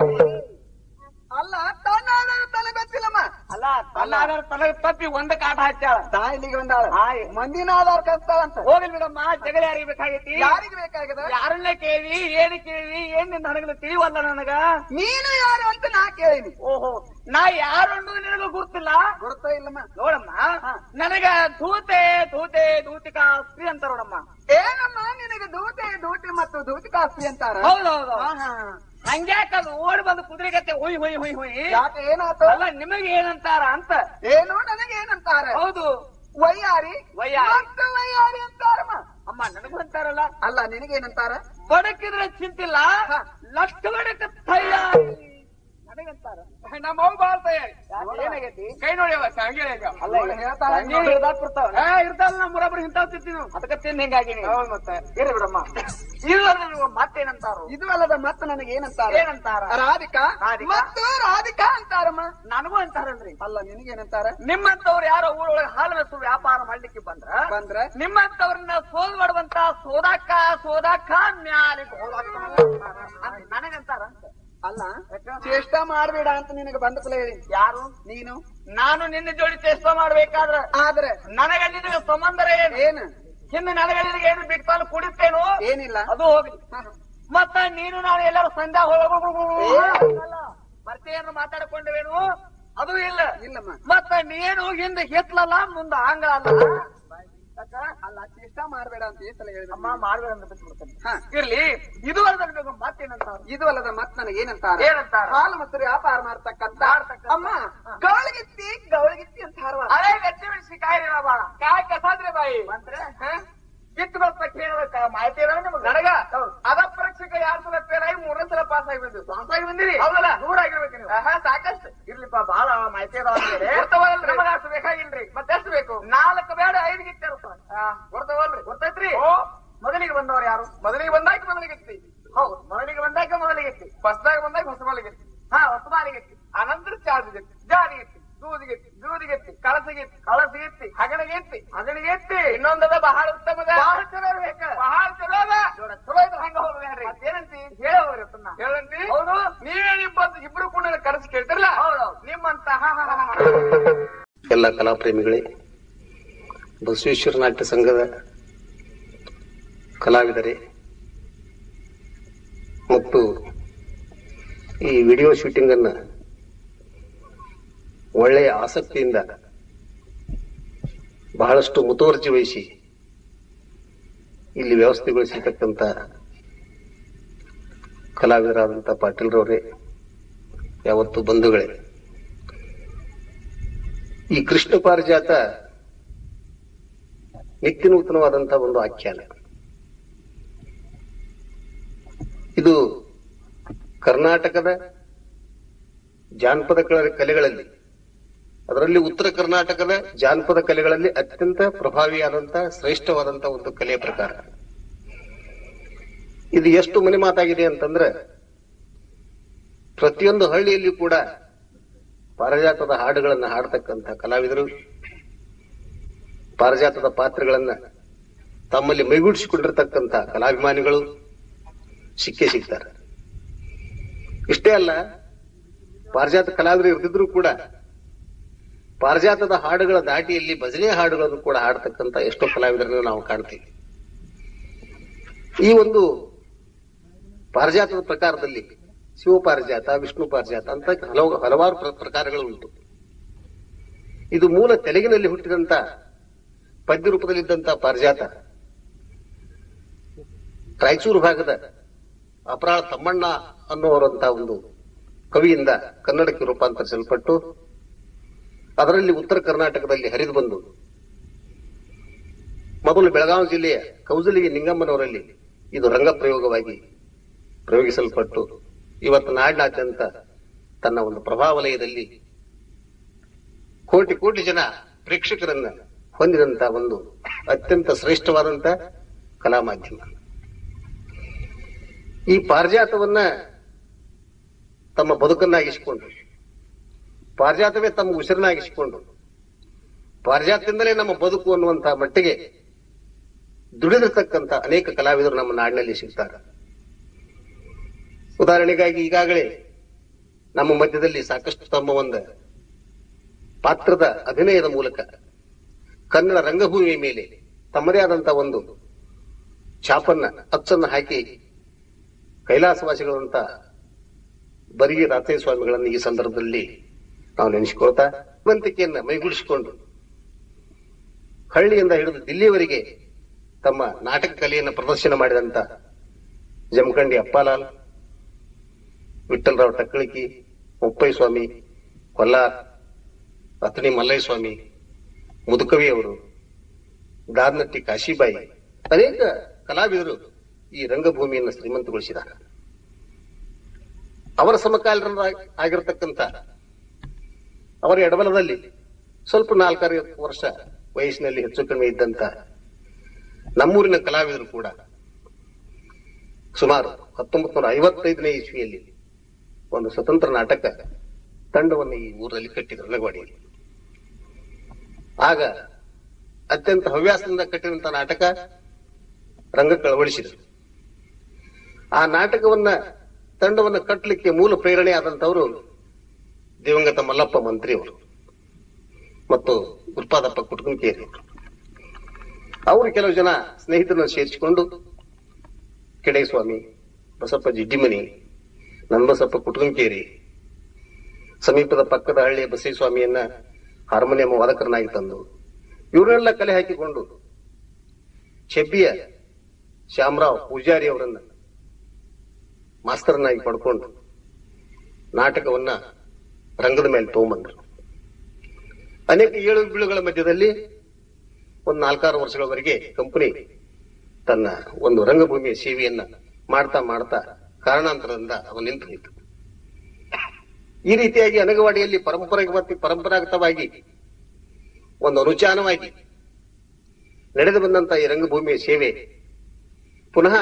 ಅಲ್ಲ ತನ್ನ ಆಧಾರ ತಲೆ ಗೊತ್ತಿಲ್ಲಮ್ಮ ಅಲ್ಲ ತನ್ನ ಆಧಾರ ತಲೆ ತಪ್ಪಿ ಒಂದ ಕಾಟ ಹಚ್ಚಾಳ ತಾ ಇಲ್ಲಿಗೆ ಬಂದಾಳ ಹಾಯ್. ಮಂದಿನ ಆಧಾರ ಕಲ್ತಾಳಂತ ಹೋಗ್ಲಿ ಬಿಡಮ್ಮ ಜಗಳ ಯಾರಿಗೆ ಬೇಕಾಗೈತಿ ಯಾರಿಗೆ ಬೇಕಾಗದ ಯಾರನ್ನ ಕೇಳಿ ಏನ್ ಕೇಳಿ ಏನ್ ನನಗೆ ತಿಳಿವಲ್ಲ ನನಗ ನೀನು ಯಾರು ಅಂತ ನಾ ಕೇಳಿನಿ ಓಹೋ ನಾ ಯಾರು ಅನ್ನೋದು ನಿನಗ ಗುರ್ತಿಲ್ಲ ಗೊತ್ತಾ ಇಲ್ಲಮ್ಮ ನೋಡಮ್ಮ ನನಗ ಧೂತೆ ಧೂತೆ ಧೂತಿಕಾ ಸ್ತ್ರೀ ಅಂತ ನೋಡಮ್ಮ ಏನಮ್ಮ ನಿನಗೆ ದೂತೆ ದೂಟಿ ಮತ್ತು ದೂತಿ ಕಾಸ್ತಿ ಅಂತಾರ ಹೌದೌದು ಆಹಾ. ಹಂಗ್ಯಾಕ ಅದು ಓಡಿ ಬಂದು ಕುದುರೆಗತ್ತೆ ಹುಯ್ ಹುಯ್ ಹುಯ್ ಹುಯ್ ಯಾಕೆ ಏನಾತು ಅಲ್ಲ ನಿಮಗೆ ಏನಂತಾರ ಅಂತ ಏನು ನನಗೆ ಏನಂತಾರ ಹೌದು ವಯ್ಯಾರಿ ವಯ್ಯಾರಿ. ಮತ್ತು ವಯ್ಯಾರಿ ಅಂತಾರಮ್ಮ ಅಮ್ಮ ನನಗೂ ಅಂತಾರಲ್ಲ ಅಲ್ಲ ನಿನಗೇನಂತಾರ ಬಡಕಿದ್ರೆ ಚಿಂತಿಲ್ಲ ಹ. ಲಕ್ಷ ಬಡಕ ತಯಾರಿ ನನಗಂತಾರ ನಮ್ಮ ಅವ್ ಬಾಳ ತಯಾರಿ ಏನಾಗೈತಿ ಕೈ ನೋಡಿ ಅವ ಹಂಗೆ ಅಲ್ಲ, ಈಗ ಹೇಳ್ತಾಳ. ಇರ್ತಾವಲ್ಲ ನಮ್ಮ ಮುರಬ್ರು ಇಂತಾವ್ ತಿಂತೀವಿ ನಾವು ಅದಕ್ಕೆ ತಿಂದ ಹಿಂಗಾಗಿ ಮತ್ತೆ ಇರ್ಲಿ ಬಿಡಮ್ಮ ಇಲ್ಲ ನೀವು ಮತ್ತೇನಂತಾರು ಇದು ಅಲ್ಲದ ಮತ್ತೆ ನನಗೆ ಏನಂತಾರ ಏನಂತಾರ ರಾಧಿಕಾ ರಾಧಿಕಾ. ಮತ್ತು ರಾಧಿಕಾ ಅಂತಾರಮ್ಮ ನನಗೂ ಅಂತಾರಲ್ರಿ ಅಲ್ಲ ನಿನಗೇನಂತಾರ ನಿಮ್ಮಂತವ್ರು ಯಾರೋ ಊರೊಳಗೆ ಹಾಲು ಮೆಸು ವ್ಯಾಪಾರ ಮಾಡ್ಲಿಕ್ಕೆ ಬಂದ್ರ ಬಂದ್ರ ನಿಮ್ಮಂತವ್ರನ್ನ ಸೋಲ್ ಮಾಡುವಂತ ಸೋದಾಕ ಸೋದಾಕ ಮ್ಯಾಲಿಗೆ ಹೋದಾಕ ಅಂತ ನನಗಂತಾರ ಅಂತ. ಅಲ್ಲ ಚೇಷ್ಟ ಮಾಡ್ಬೇಡ ಅಂತ ನಿನಗೆ ಬಂದ ಸಲ ಹೇಳಿ ಯಾರು ನೀನು ನಾನು ನಿನ್ನ ಜೋಡಿ ಚೇಷ್ಟ ಮಾಡ್ಬೇಕಾದ್ರ ಆದ್ರೆ ನನಗೆ ನಿನಗೆ ಸಂಬಂಧ ಏನು ಏನು ಹಿಂದೆ ನನಗೆ ನಿನಗೆ ಏನು ಬಿಟ್ಕೊಂಡು ಕುಡಿತೇನು ಏನಿಲ್ಲ ಅದು ಹೋಗ್ಲಿ ಮತ್ತ ನೀನು ನಾನು ಎಲ್ಲರೂ ಸಂಧ್ಯಾ ಏ. ಬರ್ತೀಯನ್ನು ಮಾತಾಡ್ಕೊಂಡವೇನು ಅದು ಇಲ್ಲ ಇಲ್ಲಮ್ಮ ಮತ್ತ ನೀನು ಹಿಂದೆ ಹೆತ್ಲಲ್ಲ ಮುಂದ ಆಂಗ್ಲ ಅಲ್ಲ ಯಾಕ? ಅಲ್ಲ ಚೇಷ್ಟ ಮಾಡ್ಬೇಡ ಅಂತ ಈ ಸಲ ಹೇಳಿದ ಅಮ್ಮ ಮಾಡ್ಬೇಡ ಅಂತ ಬಿಟ್ಬಿಡ್ತೇನೆ ಹಾ. ಇರ್ಲಿ ಇದು ಅಲ್ಲದ ಮತ್ತೇನಂತ ಇದು ಅಲ್ಲದ ಮತ್ ನನಗೆ ಏನಂತಾರ ಏನಂತಾರ? ಹಾಲು ಮತ್ತು ವ್ಯಾಪಾರ ಮಾಡ್ತಕ್ಕಂತ ಮಾಡ್ತಕ್ಕಂತ. ಅಮ್ಮ ಗೌಳಗಿತ್ತಿ ಗೌಳಗಿತ್ತಿ ಅಂತಾರವ ಅದೇ ಗಟ್ಟಿ ಬಿಡಿಸಿ ಕಾಯಿರಿ ಬಾಳ ಕಾಯ್ ಕಸಾದ್ರಿ ಬಾಯಿ ಬಂದ್ರೆ ಕಿತ್ತು ಬರ್ತ ಕೇಳಬೇಕ ಮಾಹಿತಿ ಇದಾವೆ ನಿಮ್ಗೆ ನನಗ ಅದ ಪರೀಕ್ಷೆಗೆ ಯಾರು ಸಲ ಫೇಲ್ ಆಗಿ ಮೂರನೇ ಸಲ ಪಾಸ್ ಆಗಿ ಬಂದಿವಿ ಪಾಸ್ ಆಗಿ ಬಂದಿರಿ ಹೌದಲ್ಲ ದೂರ ಆಗಿರ್ಬೇಕು ನೀವು ಆಹಾ, ಸಾಕಷ್ಟು ಇರ್ಲಿಪ್ಪ ಬಾಳ ಮಾಹಿತಿ ಇದಾವಲ್ರಿ ನಮಗ ಅಷ್ಟು ಬೇಕಾಗಿಲ್ರಿ ಮತ್ತೆ ಎಷ್ಟು ಬೇಕು ನಾಲ್ಕು ಬೇಡ ಐದು ಗಿಟ್ಟಿ ಗೊತ್ತವಲ್ರಿ ಗೊತ್ತೈತ್ರಿ ಮೊದಲಿಗೆ ಬಂದವ್ರು ಯಾರು ಮೊದಲಿಗೆ ಬಂದಾಕ ಮೊದಲಿಗೆ ಎತ್ತಿ ಹೌದು ಮೊದಲಿಗೆ ಬಂದಾಕ ಮೊದಲಿಗೆ ಎತ್ತಿ ಫಸ್ಟ್ದಾಗ ಬಂದಾಗ ಹೊಸ ಮಾಲಿಗೆ ಎತ್ತಿ ಹಾ ಹೊಸ ಮಾಲಿಗೆ ಎತ್ತಿ ಅನಂತರ ಚಾರ್ಜಿಗೆ ಎತ್ತಿ ಜಾರಿಗೆ ಎತ್ತಿ ದೂದಿಗೆತ್ತಿ ದೂದಿಗೆತ್ತಿ ಕಳಸಿಗೆತ್ತಿ ಕಳಸಿಗೆತ್ತಿ ಹಗಣಿಗೆತ್ತಿ ಹಗಣಿಗೆತ್ತಿ ಇನ್ನೊಂದದ ಬಹಳ ಉತ್ತಮದ ಬಹಳ ಚಲೋ ಬೇಕ ಬಹಳ ಚಲೋ ಅದ ನೋಡ ಚಲೋ ಇದ್ರೆ ಹಂಗ ಹೋಗ್ಬೇಡ್ರಿ ಮತ್ತೇನಂತಿ ಹೇಳೋರಿ ಹೇಳಂತಿ ಹೌದು ನೀವೇ ಇಬ್ಬರು ಇಬ್ರು ಕೂಡ ಕರೆಸಿ ಕೇಳ್ತಿರಲ್ಲ ಹೌದು ನಿಮ್ಮಂತ ಹಾ ಹಾ ಹಾ ಹಾ ಎಲ್ಲ ಕಲಾಪ್ರೇಮಿಗಳೇ ಬಸವೇಶ್ವರ ನಾಟ್ಯ ಸಂಘದ ಕಲಾವಿದರೇ ಮತ್ತು ಈ ವಿಡಿಯೋ ಶೂಟಿಂಗ್ ಅನ್ನ ಒಳ್ಳೆಯ ಆಸಕ್ತಿಯಿಂದ ಬಹಳಷ್ಟು ಮುತುವರ್ಜಿ ವಹಿಸಿ ಇಲ್ಲಿ ವ್ಯವಸ್ಥೆಗೊಳಿಸಿರ್ತಕ್ಕಂಥ ಕಲಾವಿದರಾದಂಥ ಪಾಟೀಲ್ರವರೇ ಯಾವತ್ತು ಬಂಧುಗಳೇ ಈ ಕೃಷ್ಣ ಪಾರಿಜಾತ ನಿತ್ಯ ನೂತನವಾದಂತಹ ಒಂದು ಆಖ್ಯಾನ ಇದು ಕರ್ನಾಟಕದ ಜಾನಪದ ಕಲೆ- ಕಲೆಗಳಲ್ಲಿ ಅದರಲ್ಲಿ ಉತ್ತರ ಕರ್ನಾಟಕದ ಜಾನಪದ ಕಲೆಗಳಲ್ಲಿ ಅತ್ಯಂತ ಪ್ರಭಾವಿಯಾದಂತಹ ಶ್ರೇಷ್ಠವಾದಂತಹ ಒಂದು ಕಲೆಯ ಪ್ರಕಾರ ಇದು ಎಷ್ಟು ಮನೆ ಮಾತಾಗಿದೆ ಅಂತಂದ್ರೆ ಪ್ರತಿಯೊಂದು ಹಳ್ಳಿಯಲ್ಲಿ ಕೂಡ ಪಾರಿಜಾತದ ಹಾಡುಗಳನ್ನ ಹಾಡ್ತಕ್ಕಂಥ ಕಲಾವಿದರು ಪಾರಿಜಾತದ ಪಾತ್ರಗಳನ್ನ ತಮ್ಮಲ್ಲಿ ಮೈಗೂಡಿಸಿಕೊಂಡಿರ್ತಕ್ಕಂಥ ಕಲಾಭಿಮಾನಿಗಳು ಸಿಕ್ಕೇ ಸಿಗ್ತಾರೆ ಇಷ್ಟೇ ಅಲ್ಲ ಪಾರಿಜಾತ ಕಲಾವಿದರು ಇರ್ತಿದ್ರು ಕೂಡ ಪಾರಿಜಾತದ ಹಾಡುಗಳ ದಾಟಿಯಲ್ಲಿ ಭಜನೆ ಹಾಡುಗಳನ್ನು ಕೂಡ ಹಾಡ್ತಕ್ಕಂತ ಎಷ್ಟೋ ಕಲಾವಿದರನ್ನು ನಾವು ಕಾಣ್ತೀವಿ ಈ ಒಂದು ಪಾರಿಜಾತದ ಪ್ರಕಾರದಲ್ಲಿ ಶಿವ ಪಾರಿಜಾತ ವಿಷ್ಣು ಪಾರಿಜಾತ ಅಂತ ಹಲವು ಹಲವಾರು ಪ್ರ- ಪ್ರಕಾರಗಳು ಉಂಟು ಇದು ಮೂಲ ತೆಲುಗಿನಲ್ಲಿ ಹುಟ್ಟಿದಂತ ಪದ್ಯ ರೂಪದಲ್ಲಿದ್ದಂತ ಪಾರಿಜಾತ ರಾಯಚೂರು ಭಾಗದ ಅಪರಾಳ ತಮ್ಮಣ್ಣ ಅನ್ನುವರಂತ ಒಂದು ಕವಿಯಿಂದ ಕನ್ನಡಕ್ಕೆ ರೂಪಾಂತರಿಸಲ್ಪಟ್ಟು ಅದರಲ್ಲಿ ಉತ್ತರ ಕರ್ನಾಟಕದಲ್ಲಿ ಹರಿದು ಬಂದು ಮೊದಲು ಬೆಳಗಾವಿ ಜಿಲ್ಲೆಯ ಕೌಜಲಿಗೆ ನಿಂಗಮ್ಮನವರಲ್ಲಿ ಇದು ರಂಗ ಪ್ರಯೋಗವಾಗಿ ಪ್ರಯೋಗಿಸಲ್ಪಟ್ಟು ಇವತ್ತು ನಾಡಿನಾದ್ಯಂತ ತನ್ನ ಒಂದು ಪ್ರಭಾವಲಯದಲ್ಲಿ ಕೋಟಿ ಕೋಟಿ ಜನ ಪ್ರೇಕ್ಷಕರನ್ನ ಹೊಂದಿದಂತ ಒಂದು ಅತ್ಯಂತ ಶ್ರೇಷ್ಠವಾದಂತ ಕಲಾ ಮಾಧ್ಯಮ ಈ ಪಾರಿಜಾತವನ್ನ ತಮ್ಮ ಬದುಕನ್ನಾಗಿಸಿಕೊಂಡು ಪಾರಿಜಾತವೇ ತಮ್ಮ ಉಸಿರನ್ನಾಗಿಸಿಕೊಂಡು ಪಾರಿಜಾತದಿಂದಲೇ ನಮ್ಮ ಬದುಕು ಅನ್ನುವಂತಹ ಮಟ್ಟಿಗೆ ದುಡಿದಿರ್ತಕ್ಕಂಥ ಅನೇಕ ಕಲಾವಿದರು ನಮ್ಮ ನಾಡಿನಲ್ಲಿ ಸಿಗ್ತಾರೆ ಉದಾಹರಣೆಗಾಗಿ ಈಗಾಗಲೇ ನಮ್ಮ ಮಧ್ಯದಲ್ಲಿ ಸಾಕಷ್ಟು ತಮ್ಮ ಒಂದು ಪಾತ್ರದ ಅಭಿನಯದ ಮೂಲಕ ಕನ್ನಡ ರಂಗಭೂಮಿಯ ಮೇಲೆ ತಮ್ಮದೇ ಆದಂತಹ ಒಂದು ಛಾಪನ್ನ ಅಚ್ಚನ್ನ ಹಾಕಿ ಕೈಲಾಸವಾಸಿಗಳಂತ ಬರಿಗೆ ರಾಧೇ ಸ್ವಾಮಿಗಳನ್ನು ಈ ಸಂದರ್ಭದಲ್ಲಿ ನಾವು ನೆನೆಸಿಕೊಳ್ತಾ ವಂತಿಕೆಯನ್ನ ಮೈಗೂಡಿಸಿಕೊಂಡು ಹಳ್ಳಿಯಿಂದ ಹಿಡಿದು ದಿಲ್ಲಿಯವರೆಗೆ ತಮ್ಮ ನಾಟಕ ಕಲೆಯನ್ನು ಪ್ರದರ್ಶನ ಮಾಡಿದಂತ ಜಮಖಂಡಿ ಅಪ್ಪಾಲಾಲ್ ವಿಠ್ಠಲರಾವ್ ಟಕ್ಕಳಿಕಿ ಮುಪ್ಪೈ ಸ್ವಾಮಿ ಕೊಲ್ಲಾರ್ ಅತನಿ ಮಲ್ಲಯ್ಯ ಸ್ವಾಮಿ ಮುದುಕವಿ ಅವರು ದಾರ್ನಟ್ಟಿ ಕಾಶಿಬಾಯಿ ಅನೇಕ ಕಲಾವಿದರು ಈ ರಂಗಭೂಮಿಯನ್ನು ಶ್ರೀಮಂತಗೊಳಿಸಿದ್ದಾರೆ ಅವರ ಸಮಕಾಲೀನ ಆಗಿರತಕ್ಕಂತ ಅವರ ಎಡಬಲದಲ್ಲಿ ಸ್ವಲ್ಪ ನಾಲ್ಕಾರು ವರ್ಷ ವಯಸ್ಸಿನಲ್ಲಿ ಹೆಚ್ಚು ಕಡಿಮೆ ಇದ್ದಂತ ನಮ್ಮೂರಿನ ಕಲಾವಿದರು ಕೂಡ ಸುಮಾರು ಹತ್ತೊಂಬತ್ತು ನೂರ ಐವತ್ತೈದನೇ ಇಸ್ವಿಯಲ್ಲಿ ಒಂದು ಸ್ವತಂತ್ರ ನಾಟಕ ತಂಡವನ್ನು ಈ ಊರಲ್ಲಿ ಕಟ್ಟಿದರು ಲಗವಾಡಿಯಲ್ಲಿ ಆಗ ಅತ್ಯಂತ ಹವ್ಯಾಸದಿಂದ ಕಟ್ಟಿದಂತ ನಾಟಕ ರಂಗಕ್ಕೆ ಅಳವಡಿಸಿದರು ಆ ನಾಟಕವನ್ನ ತಂಡವನ್ನ ಕಟ್ಟಲಿಕ್ಕೆ ಮೂಲ ಪ್ರೇರಣೆ ಆದಂತವರು ದಿವಂಗತ ಮಲ್ಲಪ್ಪ ಮಂತ್ರಿಯವರು ಮತ್ತು ಗುರುಪಾದಪ್ಪ ಕುಟುಂಬಕೇರಿ ಅವರು ಕೆಲವು ಜನ ಸ್ನೇಹಿತರನ್ನು ಸೇರಿಸಿಕೊಂಡು ಕೆಡೆಸ್ವಾಮಿ ಬಸಪ್ಪ ಜಿಡ್ಡಿಮನಿ ನನ್ಬಸಪ್ಪ ಕುಟುಂಬಕೇರಿ ಸಮೀಪದ ಪಕ್ಕದ ಹಳ್ಳಿಯ ಬಸವೇಸ್ವಾಮಿಯನ್ನ ಹಾರ್ಮೋನಿಯಂ ವಾದಕರನಾಗಿ ತಂದು ಇವರನ್ನೆಲ್ಲ ಕಲೆ ಹಾಕಿಕೊಂಡು ಚೆಬ್ಬಿಯ ಶ್ಯಾಮರಾವ್ ಪೂಜಾರಿ ಅವರನ್ನ ಮಾಸ್ತರನ್ನಾಗಿ ಪಡ್ಕೊಂಡು ನಾಟಕವನ್ನ ರಂಗದ ಮೇಲೆ ತಗೊಂಬಂದರು ಅನೇಕ ಏಳು ಬೀಳುಗಳ ಮಧ್ಯದಲ್ಲಿ ಒಂದು ನಾಲ್ಕಾರು ವರ್ಷಗಳವರೆಗೆ ಕಂಪನಿ ತನ್ನ ಒಂದು ರಂಗಭೂಮಿಯ ಸೇವೆಯನ್ನ ಮಾಡ್ತಾ ಮಾಡ್ತಾ ಕಾರಣಾಂತರದಿಂದ ಅವನು ನಿಂತು ನಿಂತು ಈ ರೀತಿಯಾಗಿ ಅನಗವಾಡಿಯಲ್ಲಿ ಪರಂಪರಾಗತ ಪರಂಪರಾಗತವಾಗಿ ಒಂದು ಅನುಚಾನವಾಗಿ ನಡೆದು ಬಂದಂತ ಈ ರಂಗಭೂಮಿಯ ಸೇವೆ ಪುನಃ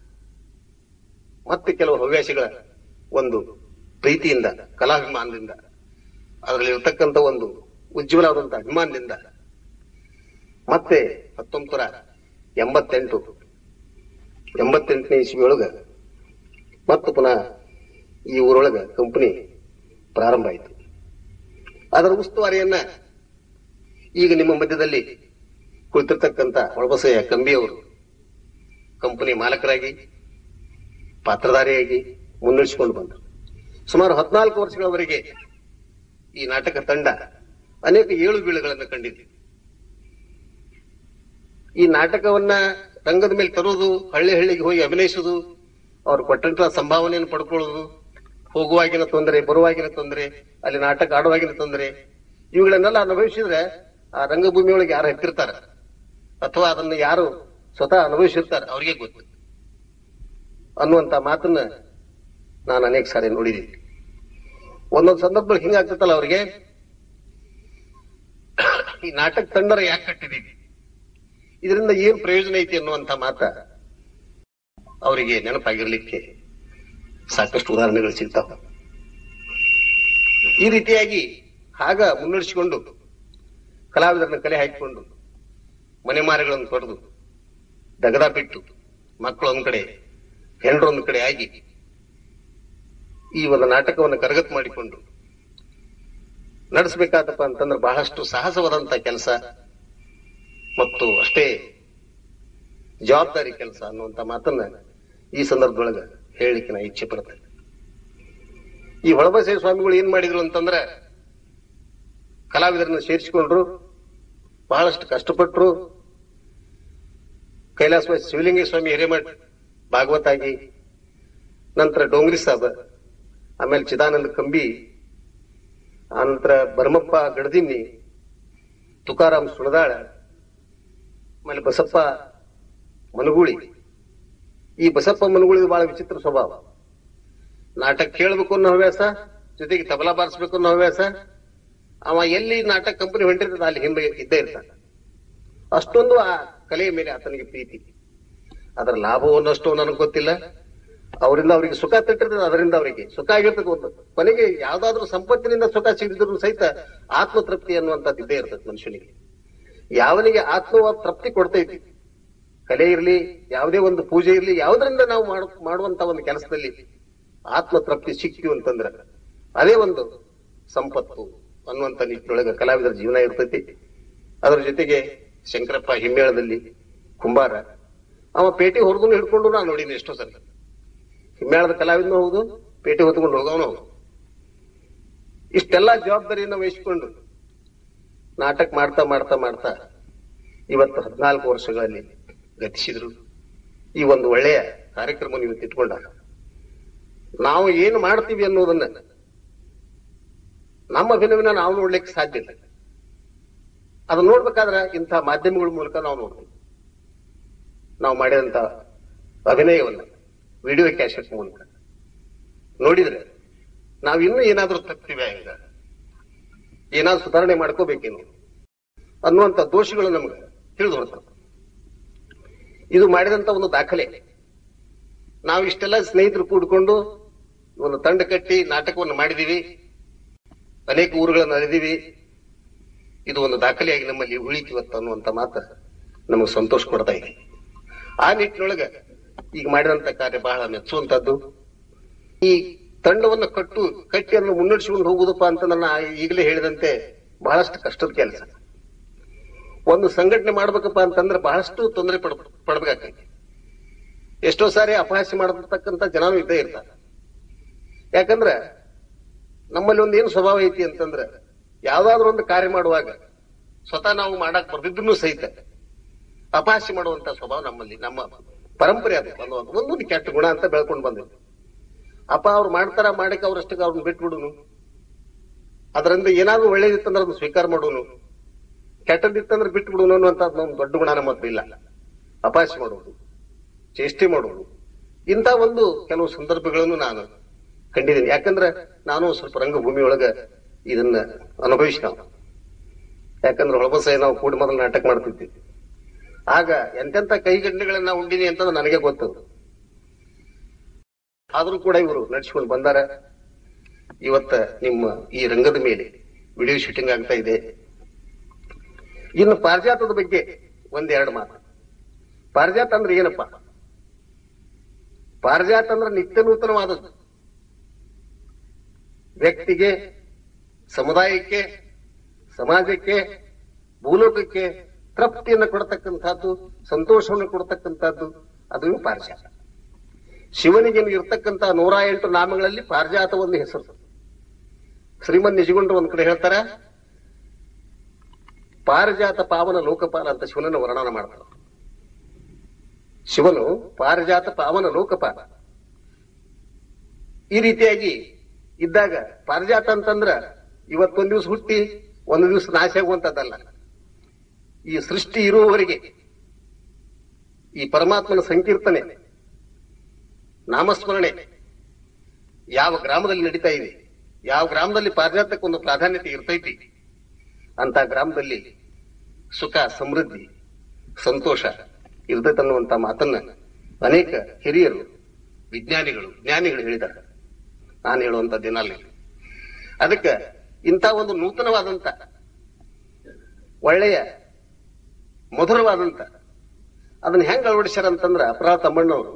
ಮತ್ತೆ ಕೆಲವು ಹವ್ಯಾಸಿಗಳ ಒಂದು ಪ್ರೀತಿಯಿಂದ ಕಲಾಭಿಮಾನದಿಂದ ಅದರಲ್ಲಿ ಇರತಕ್ಕಂತ ಒಂದು ಉಜ್ವಲವಾದಂತ ಅಭಿಮಾನದಿಂದ ಮತ್ತೆ ಹತ್ತೊಂಬತ್ತರ ಎಂಬತ್ತೆಂಟು ಎಂಬತ್ತೆಂಟನೇ ಇಸ್ವಿಯೊಳಗ ಮತ್ತು ಪುನಃ ಈ ಊರೊಳಗ ಕಂಪನಿ ಪ್ರಾರಂಭ ಆಯಿತು ಅದರ ಉಸ್ತುವಾರಿಯನ್ನ ಈಗ ನಿಮ್ಮ ಮಧ್ಯದಲ್ಲಿ ಕುಳಿತಿರ್ತಕ್ಕಂಥ ಒಳಬಸಯ್ಯ ಕಂಬಿಯವರು ಕಂಪನಿ ಮಾಲಕರಾಗಿ ಪಾತ್ರಧಾರಿಯಾಗಿ ಮುನ್ನಡೆಸಿಕೊಂಡು ಬಂದರು ಸುಮಾರು ಹದಿನಾಲ್ಕು ವರ್ಷಗಳವರೆಗೆ ಈ ನಾಟಕ ತಂಡ ಅನೇಕ ಏಳು ಬೀಳುಗಳನ್ನು ಕಂಡಿದೆ ಈ ನಾಟಕವನ್ನ ರಂಗದ ಮೇಲೆ ತರುವುದು ಹಳ್ಳಿ ಹಳ್ಳಿಗೆ ಹೋಗಿ ಅಭಿನಯಿಸುವುದು ಅವ್ರು ಕೊಟ್ಟಂತ ಸಂಭಾವನೆಯನ್ನು ಪಡ್ಕೊಳ್ಳೋದು ಹೋಗುವಾಗಿನ ತೊಂದರೆ ಬರುವಾಗಿನ ತೊಂದರೆ ಅಲ್ಲಿ ನಾಟಕ ಆಡುವಾಗಿನ ತೊಂದರೆ ಇವುಗಳನ್ನೆಲ್ಲ ಅನುಭವಿಸಿದ್ರೆ ಆ ರಂಗಭೂಮಿಯೊಳಗೆ ಯಾರು ಹತ್ತಿರ್ತಾರ ಅಥವಾ ಅದನ್ನ ಯಾರು ಸ್ವತಃ ಅನುಭವಿಸಿರ್ತಾರ ಅವ್ರಿಗೆ ಗೊತ್ತು ಅನ್ನುವಂತ ಮಾತನ್ನ ನಾನು ಅನೇಕ ಸಾರಿ ನೋಡಿದ್ದೀನಿ ಒಂದೊಂದು ಸಂದರ್ಭದಲ್ಲಿ ಹಿಂಗಾಗ್ತತ್ತಲ್ಲ ಅವ್ರಿಗೆ ಈ ನಾಟಕ ತಂಡರ ಯಾಕೆ ಕಟ್ಟಿದೀವಿ ಇದರಿಂದ ಏನ್ ಪ್ರಯೋಜನ ಐತಿ ಅನ್ನುವಂತ ಮಾತ ಅವರಿಗೆ ನೆನಪಾಗಿರ್ಲಿಕ್ಕೆ ಸಾಕಷ್ಟು ಉದಾಹರಣೆಗಳು ಸಿಗ್ತಾವ ಈ ರೀತಿಯಾಗಿ ಆಗ ಮುನ್ನಡೆಸಿಕೊಂಡು ಕಲಾವಿದರನ್ನ ಕಲೆ ಹಾಕಿಕೊಂಡು ಮನೆ ಮಾರುಗಳನ್ನು ತೊರೆದು ದಗದ ಬಿಟ್ಟು ಮಕ್ಕಳು ಒಂದ್ ಕಡೆ ಹೆಂಡ್ರು ಒಂದ್ ಕಡೆ ಆಗಿ ಈ ಒಂದು ನಾಟಕವನ್ನು ಕರಗತ್ ಮಾಡಿಕೊಂಡು ನಡೆಸಬೇಕಾದಪ್ಪ ಅಂತಂದ್ರೆ ಬಹಳಷ್ಟು ಸಾಹಸವಾದಂತ ಕೆಲಸ ಮತ್ತು ಅಷ್ಟೇ ಜವಾಬ್ದಾರಿ ಕೆಲಸ ಅನ್ನುವಂತ ಮಾತನ್ನ ಈ ಸಂದರ್ಭದೊಳಗ ಹೇಳಲಿಕ್ಕೆ ನಾ ಇಚ್ಛೆ ಪಡ್ತೇನೆ ಈ ಒಳಬಸೇವ ಸ್ವಾಮಿಗಳು ಏನ್ ಮಾಡಿದ್ರು ಅಂತಂದ್ರೆ ಕಲಾವಿದರನ್ನ ಸೇರಿಸಿಕೊಂಡ್ರು ಬಹಳಷ್ಟು ಕಷ್ಟಪಟ್ಟರು ಕೈಲಾಸ ಶಿವಲಿಂಗೇಶ್ವರ ಸ್ವಾಮಿ ಹಿರೇಮಠ್ ಭಾಗವತಾಗಿ ನಂತರ ಡೋಂಗ್ರಿ ಸಾಬ್ ಆಮೇಲೆ ಚಿದಾನಂದ ಕಂಬಿ ಆನಂತರ ಭರಮಪ್ಪ ಗಡದಿನ್ನಿ ತುಕಾರಾಮ್ ಸುಣದಾಳ ಆಮೇಲೆ ಬಸಪ್ಪ ಮನಗೂಳಿ ಈ ಬಸಪ್ಪ ಮನಗೂಳಿ ಬಹಳ ವಿಚಿತ್ರ ಸ್ವಭಾವ ನಾಟಕ ಕೇಳಬೇಕು ಅನ್ನೋ ಹವ್ಯಾಸ ಜೊತೆಗೆ ತಬಲಾ ಬಾರಿಸ್ಬೇಕು ಅನ್ನೋ ಹವ್ಯಾಸ ಅವ ಎಲ್ಲಿ ನಾಟಕ ಕಂಪನಿ ಹೊಂಟಿರ್ತದ ಅಲ್ಲಿ ಹಿಂದೆ ಇದ್ದೇ ಇರ್ತಾನೆ ಅಷ್ಟೊಂದು ಆ ಕಲೆಯ ಮೇಲೆ ಆತನಿಗೆ ಪ್ರೀತಿ ಅದರ ಲಾಭವನ್ನು ಅಷ್ಟು ನನಗೆ ಗೊತ್ತಿಲ್ಲ ಅವರಿಂದ ಅವರಿಗೆ ಸುಖ ತಟ್ಟಿರ್ತದೆ ಅದರಿಂದ ಅವರಿಗೆ ಸುಖ ಆಗಿರ್ತದೆ ಒಂದು ಕೊನೆಗೆ ಯಾವ್ದಾದ್ರೂ ಸಂಪತ್ತಿನಿಂದ ಸುಖ ಸಿಗದಿದ್ರು ಸಹಿತ ಆತ್ಮತೃಪ್ತಿ ಅನ್ನುವಂಥದ್ದು ಇದ್ದೇ ಇರ್ತದೆ ಮನುಷ್ಯನಿಗೆ ಯಾವನಿಗೆ ಆತ್ಮ ತೃಪ್ತಿ ಕೊಡ್ತೈತಿ ಕಲೆ ಇರ್ಲಿ ಯಾವುದೇ ಒಂದು ಪೂಜೆ ಇರ್ಲಿ ಯಾವುದರಿಂದ ನಾವು ಮಾಡು- ಮಾಡುವಂತ ಒಂದು ಕೆಲಸದಲ್ಲಿ ಆತ್ಮ ತೃಪ್ತಿ ಸಿಕ್ತೀವಿ ಅಂತಂದ್ರೆ ಅದೇ ಒಂದು ಸಂಪತ್ತು ಅನ್ನುವಂತ ನಿಟ್ಟಿನೊಳಗೆ ಕಲಾವಿದರ ಜೀವನ ಇರ್ತೈತಿ ಅದರ ಜೊತೆಗೆ ಶಂಕರಪ್ಪ ಹಿಮ್ಮೇಳದಲ್ಲಿ ಕುಂಬಾರ ಅವ ಪೇಟೆ ಹೊರದು ಹಿಡ್ಕೊಂಡು ನಾನು ನೋಡಿನಿ ಎಷ್ಟೋ ಸಲ ಹಿಮ್ಮೇಳದ ಕಲಾವಿದನೂ ಹೌದು ಪೇಟೆ ಹೊತ್ಕೊಂಡು ಹೋಗೋನು ಹೌದು ಇಷ್ಟೆಲ್ಲಾ ಜವಾಬ್ದಾರಿಯನ್ನ ವಹಿಸಿಕೊಂಡು ನಾಟಕ ಮಾಡ್ತಾ ಮಾಡ್ತಾ ಮಾಡ್ತಾ ಇವತ್ತು ಹದಿನಾಲ್ಕು ವರ್ಷಗಳಲ್ಲಿ ಗತಿಸಿದ್ರು ಈ ಒಂದು ಒಳ್ಳೆಯ ಕಾರ್ಯಕ್ರಮ ನೀವು ಇಟ್ಕೊಂಡ ನಾವು ಏನು ಮಾಡ್ತೀವಿ ಅನ್ನೋದನ್ನ ನಮ್ಮ ಅಭಿನವನ ನಾವು ನೋಡ್ಲಿಕ್ಕೆ ಸಾಧ್ಯ ಇಲ್ಲ ಅದನ್ನ ನೋಡ್ಬೇಕಾದ್ರೆ ಇಂಥ ಮಾಧ್ಯಮಗಳ ಮೂಲಕ ನಾವು ನೋಡ್ತೀವಿ ನಾವು ಮಾಡಿದಂತ ಅಭಿನಯವನ್ನ ವಿಡಿಯೋ ಕ್ಯಾಸೆಟ್ ಮೂಲಕ ನೋಡಿದ್ರೆ ನಾವು ಇನ್ನೂ ಏನಾದ್ರೂ ತಪ್ಪಿವೆ ಈಗ ಏನಾದ್ರೂ ಸುಧಾರಣೆ ಮಾಡ್ಕೋಬೇಕೇನು ಅನ್ನುವಂತ ದೋಷಗಳು ನಮಗೆ ತಿಳಿದು ಬರ್ತವೆ ಇದು ಮಾಡಿದಂತ ಒಂದು ದಾಖಲೆ ನಾವು ಇಷ್ಟೆಲ್ಲ ಸ್ನೇಹಿತರು ಕೂಡ್ಕೊಂಡು ಒಂದು ತಂಡ ಕಟ್ಟಿ ನಾಟಕವನ್ನು ಮಾಡಿದೀವಿ ಅನೇಕ ಊರುಗಳನ್ನು ಅರಿದೀವಿ ಇದು ಒಂದು ದಾಖಲೆಯಾಗಿ ನಮ್ಮಲ್ಲಿ ಉಳಿತಿವತ್ತು ಅನ್ನುವಂತ ಮಾತು ನಮಗೆ ಸಂತೋಷ ಕೊಡ್ತಾ ಇದೆ ಆ ನಿಟ್ಟಿನೊಳಗೆ ಈಗ ಮಾಡಿದಂತ ಕಾರ್ಯ ಬಹಳ ಮೆಚ್ಚುವಂತದ್ದು ಈ ತಂಡವನ್ನು ಕಟ್ಟು ಕಟ್ಟಿ ಅದನ್ನು ಮುನ್ನಡೆಸಿಕೊಂಡು ಹೋಗುದಪ್ಪ ಅಂತ ನನ್ನ ಈಗಲೇ ಹೇಳಿದಂತೆ ಬಹಳಷ್ಟು ಕಷ್ಟದ ಕೆಲಸ ಒಂದು ಸಂಘಟನೆ ಮಾಡ್ಬೇಕಪ್ಪ ಅಂತಂದ್ರೆ ಬಹಳಷ್ಟು ತೊಂದರೆ ಪಡ್ ಪಡ್ಬೇಕಾಗ್ತೈತಿ ಎಷ್ಟೋ ಸಾರಿ ಅಪಹಾಸ್ಯ ಮಾಡತಕ್ಕಂತ ಜನನು ಇದ್ದೇ ಇರ್ತಾರೆ ಯಾಕಂದ್ರೆ ನಮ್ಮಲ್ಲಿ ಒಂದು ಏನು ಸ್ವಭಾವ ಐತಿ ಅಂತಂದ್ರೆ ಯಾವ್ದಾದ್ರು ಒಂದು ಕಾರ್ಯ ಮಾಡುವಾಗ ಸ್ವತಃ ನಾವು ಮಾಡಕ್ ಬರ್ದಿದ್ರು ಸಹಿತ ಅಪಹಾಸ್ಯ ಮಾಡುವಂತ ಸ್ವಭಾವ ನಮ್ಮಲ್ಲಿ ನಮ್ಮ ಪರಂಪರೆ ಅದು ಒಂದು ಒಂದೊಂದು ಕೆಟ್ಟ ಗುಣ ಅಂತ ಬೆಳ್ಕೊಂಡು ಬಂದಿದೆ ಅಪ್ಪ ಅವ್ರು ಮಾಡ್ತಾರ ಮಾಡಕ್ಕೆ ಅವ್ರಷ್ಟಕ್ಕೆ ಅವ್ರನ್ನ ಬಿಟ್ಬಿಡುನು ಅದರಿಂದ ಏನಾದ್ರೂ ಒಳ್ಳೇದಿತ್ತಂದ್ರೆ ಅದನ್ನ ಸ್ವೀಕಾರ ಮಾಡೋನು ಕೆಟ್ಟದಿತ್ತಂದ್ರೆ ಬಿಟ್ಟು ಬಿಡುನು ಅನ್ನುವಂತ ಒಂದು ದೊಡ್ಡ ಗುಣ ನಮ್ಮ ಹತ್ರ ಇಲ್ಲ ಅಪಹಾಸ್ಯ ಮಾಡುವುದು ಚೇಷ್ಟೆ ಮಾಡುವುದು ಇಂಥ ಒಂದು ಕೆಲವು ಸಂದರ್ಭಗಳನ್ನು ನಾನು ಕಂಡಿದ್ದೀನಿ ಯಾಕಂದ್ರೆ ನಾನು ಸ್ವಲ್ಪ ರಂಗಭೂಮಿ ಒಳಗ ಇದನ್ನ ಅನುಭವಿಸಿದ ಯಾಕಂದ್ರೆ ಹೊಳಬಸ ನಾವು ಕೂಡಿ ಮೊದಲು ನಾಟಕ ಮಾಡ್ತಿದ್ವಿ ಆಗ ಎಂತೆಂತ ಕೈಗಂಡೆಗಳನ್ನ ಉಂಡಿನಿ ಅಂತ ನನಗೆ ಗೊತ್ತು ಆದ್ರೂ ಕೂಡ ಇವರು ನಡ್ಸ್ಕೊಂಡು ಬಂದಾರ ಇವತ್ತ ನಿಮ್ಮ ಈ ರಂಗದ ಮೇಲೆ ವಿಡಿಯೋ ಶೂಟಿಂಗ್ ಆಗ್ತಾ ಇದೆ ಇನ್ನು ಪಾರಿಜಾತದ ಬಗ್ಗೆ ಒಂದೆರಡು ಮಾತು ಪಾರಿಜಾತ ಅಂದ್ರೆ ಏನಪ್ಪ ಪಾರಿಜಾತ ಅಂದ್ರೆ ನಿತ್ಯ ನೂತನವಾದದ್ದು ವ್ಯಕ್ತಿಗೆ ಸಮುದಾಯಕ್ಕೆ ಸಮಾಜಕ್ಕೆ ಭೂಲೋಕಕ್ಕೆ ತೃಪ್ತಿಯನ್ನು ಕೊಡತಕ್ಕಂಥದ್ದು ಸಂತೋಷವನ್ನು ಕೊಡತಕ್ಕಂಥದ್ದು ಅದು ಪಾರಿಜಾತ ಶಿವನಿಗೆ ಇರ್ತಕ್ಕಂಥ ನೂರ ಎಂಟು ನಾಮಗಳಲ್ಲಿ ಪಾರಿಜಾತ ಒಂದು ಹೆಸರು ಶ್ರೀಮನ್ ನಿಜಗೊಂಡ್ರು ಒಂದ್ ಕಡೆ ಹೇಳ್ತಾರ ಪಾರಿಜಾತ ಪಾವನ ಲೋಕಪಾಲ ಅಂತ ಶಿವನನ್ನು ವರ್ಣನ ಮಾಡ್ತಾರೆ ಶಿವನು ಪಾರಿಜಾತ ಪಾವನ ಲೋಕಪಾಲ ಈ ರೀತಿಯಾಗಿ ಇದ್ದಾಗ ಪಾರಿಜಾತ ಅಂತಂದ್ರ ಇವತ್ತೊಂದ್ ದಿವ್ಸ ಹುಟ್ಟಿ ಒಂದು ದಿವ್ಸ ನಾಶ ಆಗುವಂತದ್ದಲ್ಲ ಈ ಸೃಷ್ಟಿ ಇರುವವರೆಗೆ ಈ ಪರಮಾತ್ಮನ ಸಂಕೀರ್ತನೆ ನಾಮಸ್ಮರಣೆ ಯಾವ ಗ್ರಾಮದಲ್ಲಿ ನಡೀತಾ ಇದೆ ಯಾವ ಗ್ರಾಮದಲ್ಲಿ ಪಾರಿಜಾತಕ್ಕೆ ಒಂದು ಪ್ರಾಧಾನ್ಯತೆ ಇರ್ತೈತಿ ಅಂತ ಗ್ರಾಮದಲ್ಲಿ ಸುಖ ಸಮೃದ್ಧಿ ಸಂತೋಷ ಇರ್ತೈತೆ ಅನ್ನುವಂತ ಮಾತನ್ನ ಅನೇಕ ಹಿರಿಯರು ವಿಜ್ಞಾನಿಗಳು ಜ್ಞಾನಿಗಳು ಹೇಳಿದ್ದಾರೆ ನಾನು ಹೇಳುವಂತದ್ದೇನಲ್ಲ ಅದಕ್ಕೆ ಇಂಥ ಒಂದು ನೂತನವಾದಂತ ಒಳ್ಳೆಯ ಮಧುರವಾದಂತ ಅದನ್ನ ಹೆಂಗ್ ಅಳವಡಿಸ್ಯಾರ ಅಂತಂದ್ರ ಅಪರಾಧ ತಮ್ಮಣ್ಣವರು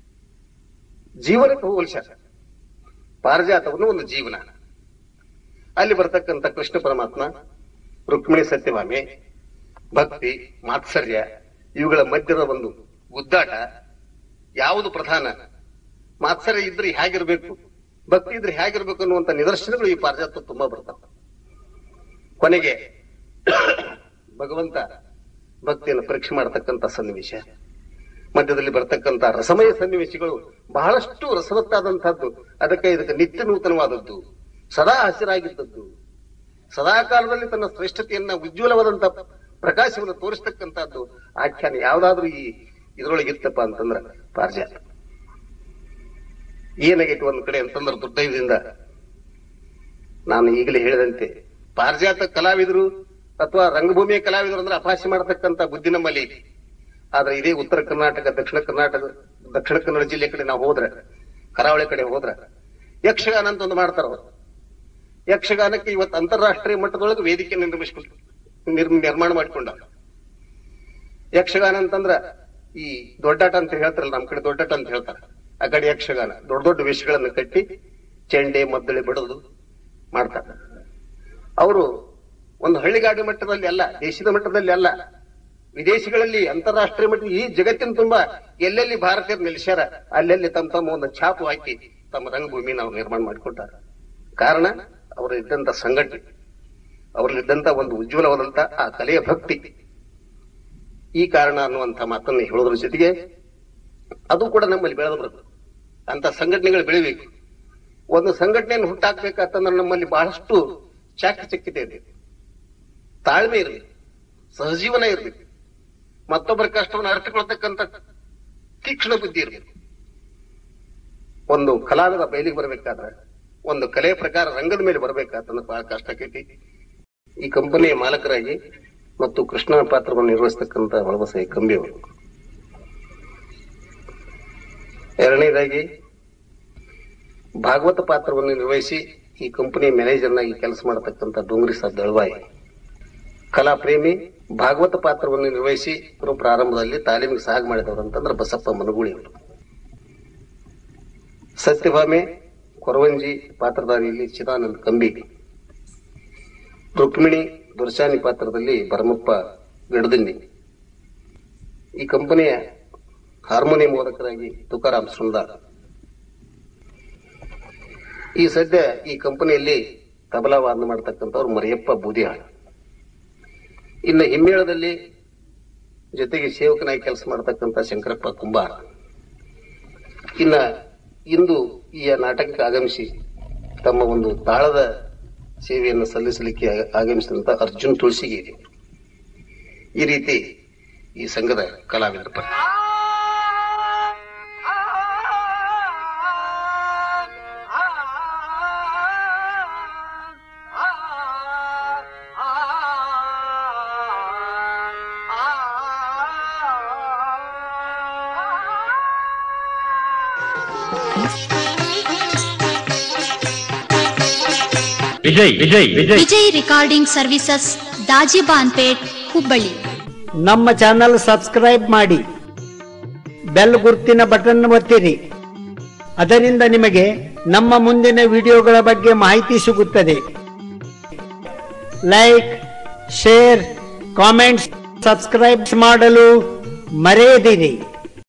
ಜೀವನಕ್ಕೆ ಹೋಲಿಸ್ಯಾರ ಪಾರಿಜಾತವನ್ನು ಒಂದು ಜೀವನ ಅಲ್ಲಿ ಬರ್ತಕ್ಕಂಥ ಕೃಷ್ಣ ಪರಮಾತ್ಮ ರುಕ್ಮಿಣಿ ಸತ್ಯಭಾಮೆ ಭಕ್ತಿ ಮಾತ್ಸರ್ಯ ಇವುಗಳ ಮಧ್ಯದ ಒಂದು ಗುದ್ದಾಟ ಯಾವುದು ಪ್ರಧಾನ ಮಾತ್ಸರ್ಯ ಇದ್ರೆ ಹೇಗಿರ್ಬೇಕು ಭಕ್ತಿ ಇದ್ರೆ ಹೇಗಿರ್ಬೇಕು ಅನ್ನುವಂತ ನಿದರ್ಶನಗಳು ಈ ಪಾರಿಜಾತ ತುಂಬಾ ಬರ್ತಾವೆ ಕೊನೆಗೆ ಭಗವಂತ ಭಕ್ತಿಯನ್ನು ಪರೀಕ್ಷೆ ಮಾಡತಕ್ಕಂತ ಸನ್ನಿವೇಶ ಮಧ್ಯದಲ್ಲಿ ಬರ್ತಕ್ಕಂತ ರಸಮಯ ಸನ್ನಿವೇಶಗಳು ಬಹಳಷ್ಟು ರಸವತ್ತಾದಂತಹದ್ದು ಅದಕ್ಕೆ ಇದಕ್ಕೆ ನಿತ್ಯ ನೂತನವಾದದ್ದು ಸದಾ ಹಸಿರಾಗಿದ್ದದ್ದು ಸದಾ ಕಾಲದಲ್ಲಿ ತನ್ನ ಶ್ರೇಷ್ಠತೆಯನ್ನ ಉಜ್ವಲವಾದಂತ ಪ್ರಕಾಶವನ್ನು ತೋರಿಸ್ತಕ್ಕಂತಹದ್ದು ಆಖ್ಯಾನ ಯಾವ್ದಾದ್ರೂ ಈ ಇದ್ರೊಳಗಿತ್ತಪ್ಪ ಅಂತಂದ್ರ ಪಾರಿಜಾತ ಏನಾಗೈತಿ ಒಂದ್ ಕಡೆ ಅಂತಂದ್ರೆ ದುರ್ದೈವದಿಂದ ನಾನು ಈಗಲೇ ಹೇಳಿದಂತೆ ಪಾರಿಜಾತ ಕಲಾವಿದರು ಅಥವಾ ರಂಗಭೂಮಿಯ ಕಲಾವಿದರು ಅಂದ್ರೆ ಅಪಾಸ್ಯ ಮಾಡತಕ್ಕಂತ ಬುದ್ಧಿ ನಮ್ಮಲ್ಲಿ ಐತಿ. ಆದ್ರೆ ಇದೇ ಉತ್ತರ ಕರ್ನಾಟಕ ದಕ್ಷಿಣ ಕರ್ನಾಟಕ ದಕ್ಷಿಣ ಕನ್ನಡ ಜಿಲ್ಲೆ ಕಡೆ ನಾವು ಹೋದ್ರೆ ಕರಾವಳಿ ಕಡೆ ಹೋದ್ರೆ ಯಕ್ಷಗಾನ ಅಂತ ಒಂದು ಮಾಡ್ತಾರ ಅವರು ಯಕ್ಷಗಾನಕ್ಕೆ ಇವತ್ತು ಅಂತಾರಾಷ್ಟ್ರೀಯ ಮಟ್ಟದೊಳಗೆ ವೇದಿಕೆ ನಿರ್ಮಿಸ್ಕೊಂಡು ನಿರ್- ನಿರ್ಮಾಣ ಮಾಡಿಕೊಂಡ ಯಕ್ಷಗಾನ ಅಂತಂದ್ರ ಈ ದೊಡ್ಡಾಟ ಅಂತ ಹೇಳ್ತಾರಲ್ಲ ನಮ್ ಕಡೆ ದೊಡ್ಡಾಟ ಅಂತ ಹೇಳ್ತಾರೆ ಆ ಕಡೆ ಯಕ್ಷಗಾನ ದೊಡ್ಡ ದೊಡ್ಡ ವೇಷಗಳನ್ನ ಕಟ್ಟಿ ಚೆಂಡೆ ಮದ್ದಳೆ ಬಿಡೋದು ಮಾಡ್ತಾರೆ ಅವರು ಒಂದು ಹಳ್ಳಿಗಾಡು ಮಟ್ಟದಲ್ಲಿ ಅಲ್ಲ ದೇಶದ ಮಟ್ಟದಲ್ಲಿ ಅಲ್ಲ ವಿದೇಶಗಳಲ್ಲಿ ಅಂತಾರಾಷ್ಟ್ರೀಯ ಮಟ್ಟ ಈ ಜಗತ್ತಿನ ತುಂಬಾ ಎಲ್ಲೆಲ್ಲಿ ಭಾರತೀಯರು ನಿಲ್ಸ್ಯಾರ ಅಲ್ಲೆಲ್ಲಿ ತಮ್ಮ ತಮ್ಮ ಒಂದು ಛಾಪು ಹಾಕಿ ತಮ್ಮ ರಂಗಭೂಮಿ ನಾವು ನಿರ್ಮಾಣ ಮಾಡಿಕೊಟ್ಟಾರ ಕಾರಣ ಅವರು ಇದ್ದಂತ ಸಂಘಟನೆ ಅವರಲ್ಲಿದ್ದಂತ ಒಂದು ಉಜ್ವಲವಾದಂತ ಆ ಕಲೆಯ ಭಕ್ತಿ ಈ ಕಾರಣ ಅನ್ನುವಂತ ಮಾತನ್ನ ಹೇಳೋದ್ರ ಜೊತೆಗೆ ಅದು ಕೂಡ ನಮ್ಮಲ್ಲಿ ಬೆಳೆದು ಬರುತ್ತೆ ಅಂತ ಸಂಘಟನೆಗಳು ಬೆಳಿಬೇಕು ಒಂದು ಸಂಘಟನೆಯನ್ನು ಹುಟ್ಟಾಕ್ಬೇಕಂತಂದ್ರೆ ನಮ್ಮಲ್ಲಿ ಬಹಳಷ್ಟು ಚಾಕಚಕ್ಯತೆ ಇರಬೇಕು ತಾಳ್ಮೆ ಇರಬೇಕು ಸಹಜೀವನ ಇರಬೇಕು ಮತ್ತೊಬ್ಬರ ಕಷ್ಟವನ್ನು ಅರ್ಥಕೊಳ್ತಕ್ಕಂಥ ತೀಕ್ಷ್ಣ ಬುದ್ಧಿ ಇರಬೇಕು ಒಂದು ಕಲಾವಿದ ಬಯಲಿಗೆ ಬರಬೇಕಾದ್ರೆ ಒಂದು ಕಲೆ ಪ್ರಕಾರ ರಂಗದ ಮೇಲೆ ಬರಬೇಕಾತಂದ್ರೆ ಬಹಳ ಕಷ್ಟ ಆಕೈತಿ ಈ ಕಂಪನಿಯ ಮಾಲಕರಾಗಿ ಮತ್ತು ಕೃಷ್ಣನ ಪಾತ್ರವನ್ನು ನಿರ್ವಹಿಸತಕ್ಕಂತ ಒಳಬಸ ಕಂಬಿ ಅವರು ಎರಡನೇದಾಗಿ ಭಾಗವತ ಪಾತ್ರವನ್ನು ನಿರ್ವಹಿಸಿ ಈ ಕಂಪನಿ ಮ್ಯಾನೇಜರ್ನಾಗಿ ಕೆಲಸ ಮಾಡತಕ್ಕಂತ ಡೋಂಗ್ರಿ ಸಾ ದಳವಾಯಿ ಕಲಾ ಪ್ರೇಮಿ ಭಾಗವತ ಪಾತ್ರವನ್ನು ನಿರ್ವಹಿಸಿ ಇವರು ಪ್ರಾರಂಭದಲ್ಲಿ ತಾಲೀಮಿಗೆ ಸಹಾಯ ಮಾಡಿದವರು ಅಂತಂದ್ರೆ ಬಸಪ್ಪ ಮನಗೂಳಿ ಅವರು ಸತ್ಯಭಾಮೆ ಕೊರವಂಜಿ ಪಾತ್ರಧಾರಿಯಲ್ಲಿ ಚಿದಾನಂದ್ ಕಂಬಿ ರುಕ್ಮಿಣಿ ದುರ್ಶಾನಿ ಪಾತ್ರದಲ್ಲಿ ಭರಮಪ್ಪ ಗಡದಿಂಡಿ ಈ ಕಂಪನಿಯ ಹಾರ್ಮೋನಿಯಂ ಓದಕರಾಗಿ ತುಕಾರಾಮ್ ಸುಂದರ್ ಈ ಸದ್ಯ ಈ ಕಂಪನಿಯಲ್ಲಿ ತಬಲಾ ವಾದನ ಮಾಡತಕ್ಕಂಥವ್ರು ಮರಿಯಪ್ಪ ಬೂದಿಹಾಳ್ ಇನ್ನು ಹಿಮ್ಮೇಳದಲ್ಲಿ ಜೊತೆಗೆ ಸೇವಕನಾಗಿ ಕೆಲಸ ಮಾಡತಕ್ಕಂಥ ಶಂಕರಪ್ಪ ಕುಂಬಾರ ಇನ್ನ ಇಂದು ಈ ನಾಟಕಕ್ಕೆ ಆಗಮಿಸಿ ತಮ್ಮ ಒಂದು ತಾಳದ ಸೇವೆಯನ್ನು ಸಲ್ಲಿಸಲಿಕ್ಕೆ ಆಗ- ಆಗಮಿಸಿದಂತ ಅರ್ಜುನ್ ತುಳಸಿಗೇರಿ ಈ ರೀತಿ ಈ ಸಂಘದ ಕಲಾವಿದರ ಪಟ್ಟಿ ವಿಜಯ್ ವಿಜಯ್ ವಿಜಯ್ ವಿಜಯ್ ರಿಕಾರ್ಡಿಂಗ್ ಸರ್ವಿಸಸ್ ದಾಜಿಬಾನ್ಪೇಟ್ ಹುಬ್ಬಳ್ಳಿ ನಮ್ಮ ಚಾನಲ್ ಸಬ್ಸ್ಕ್ರೈಬ್ ಮಾಡಿ ಬೆಲ್ ಗುರ್ತಿನ ಬಟನ್ ಒತ್ತಿರಿ ಅದರಿಂದ ನಿಮಗೆ ನಮ್ಮ ಮುಂದಿನ ವಿಡಿಯೋಗಳ ಬಗ್ಗೆ ಮಾಹಿತಿ ಸಿಗುತ್ತದೆ ಲೈಕ್ ಶೇರ್ ಕಾಮೆಂಟ್ಸ್ ಸಬ್ಸ್ಕ್ರೈಬ್ ಮಾಡಲು ಮರೆಯದಿರಿ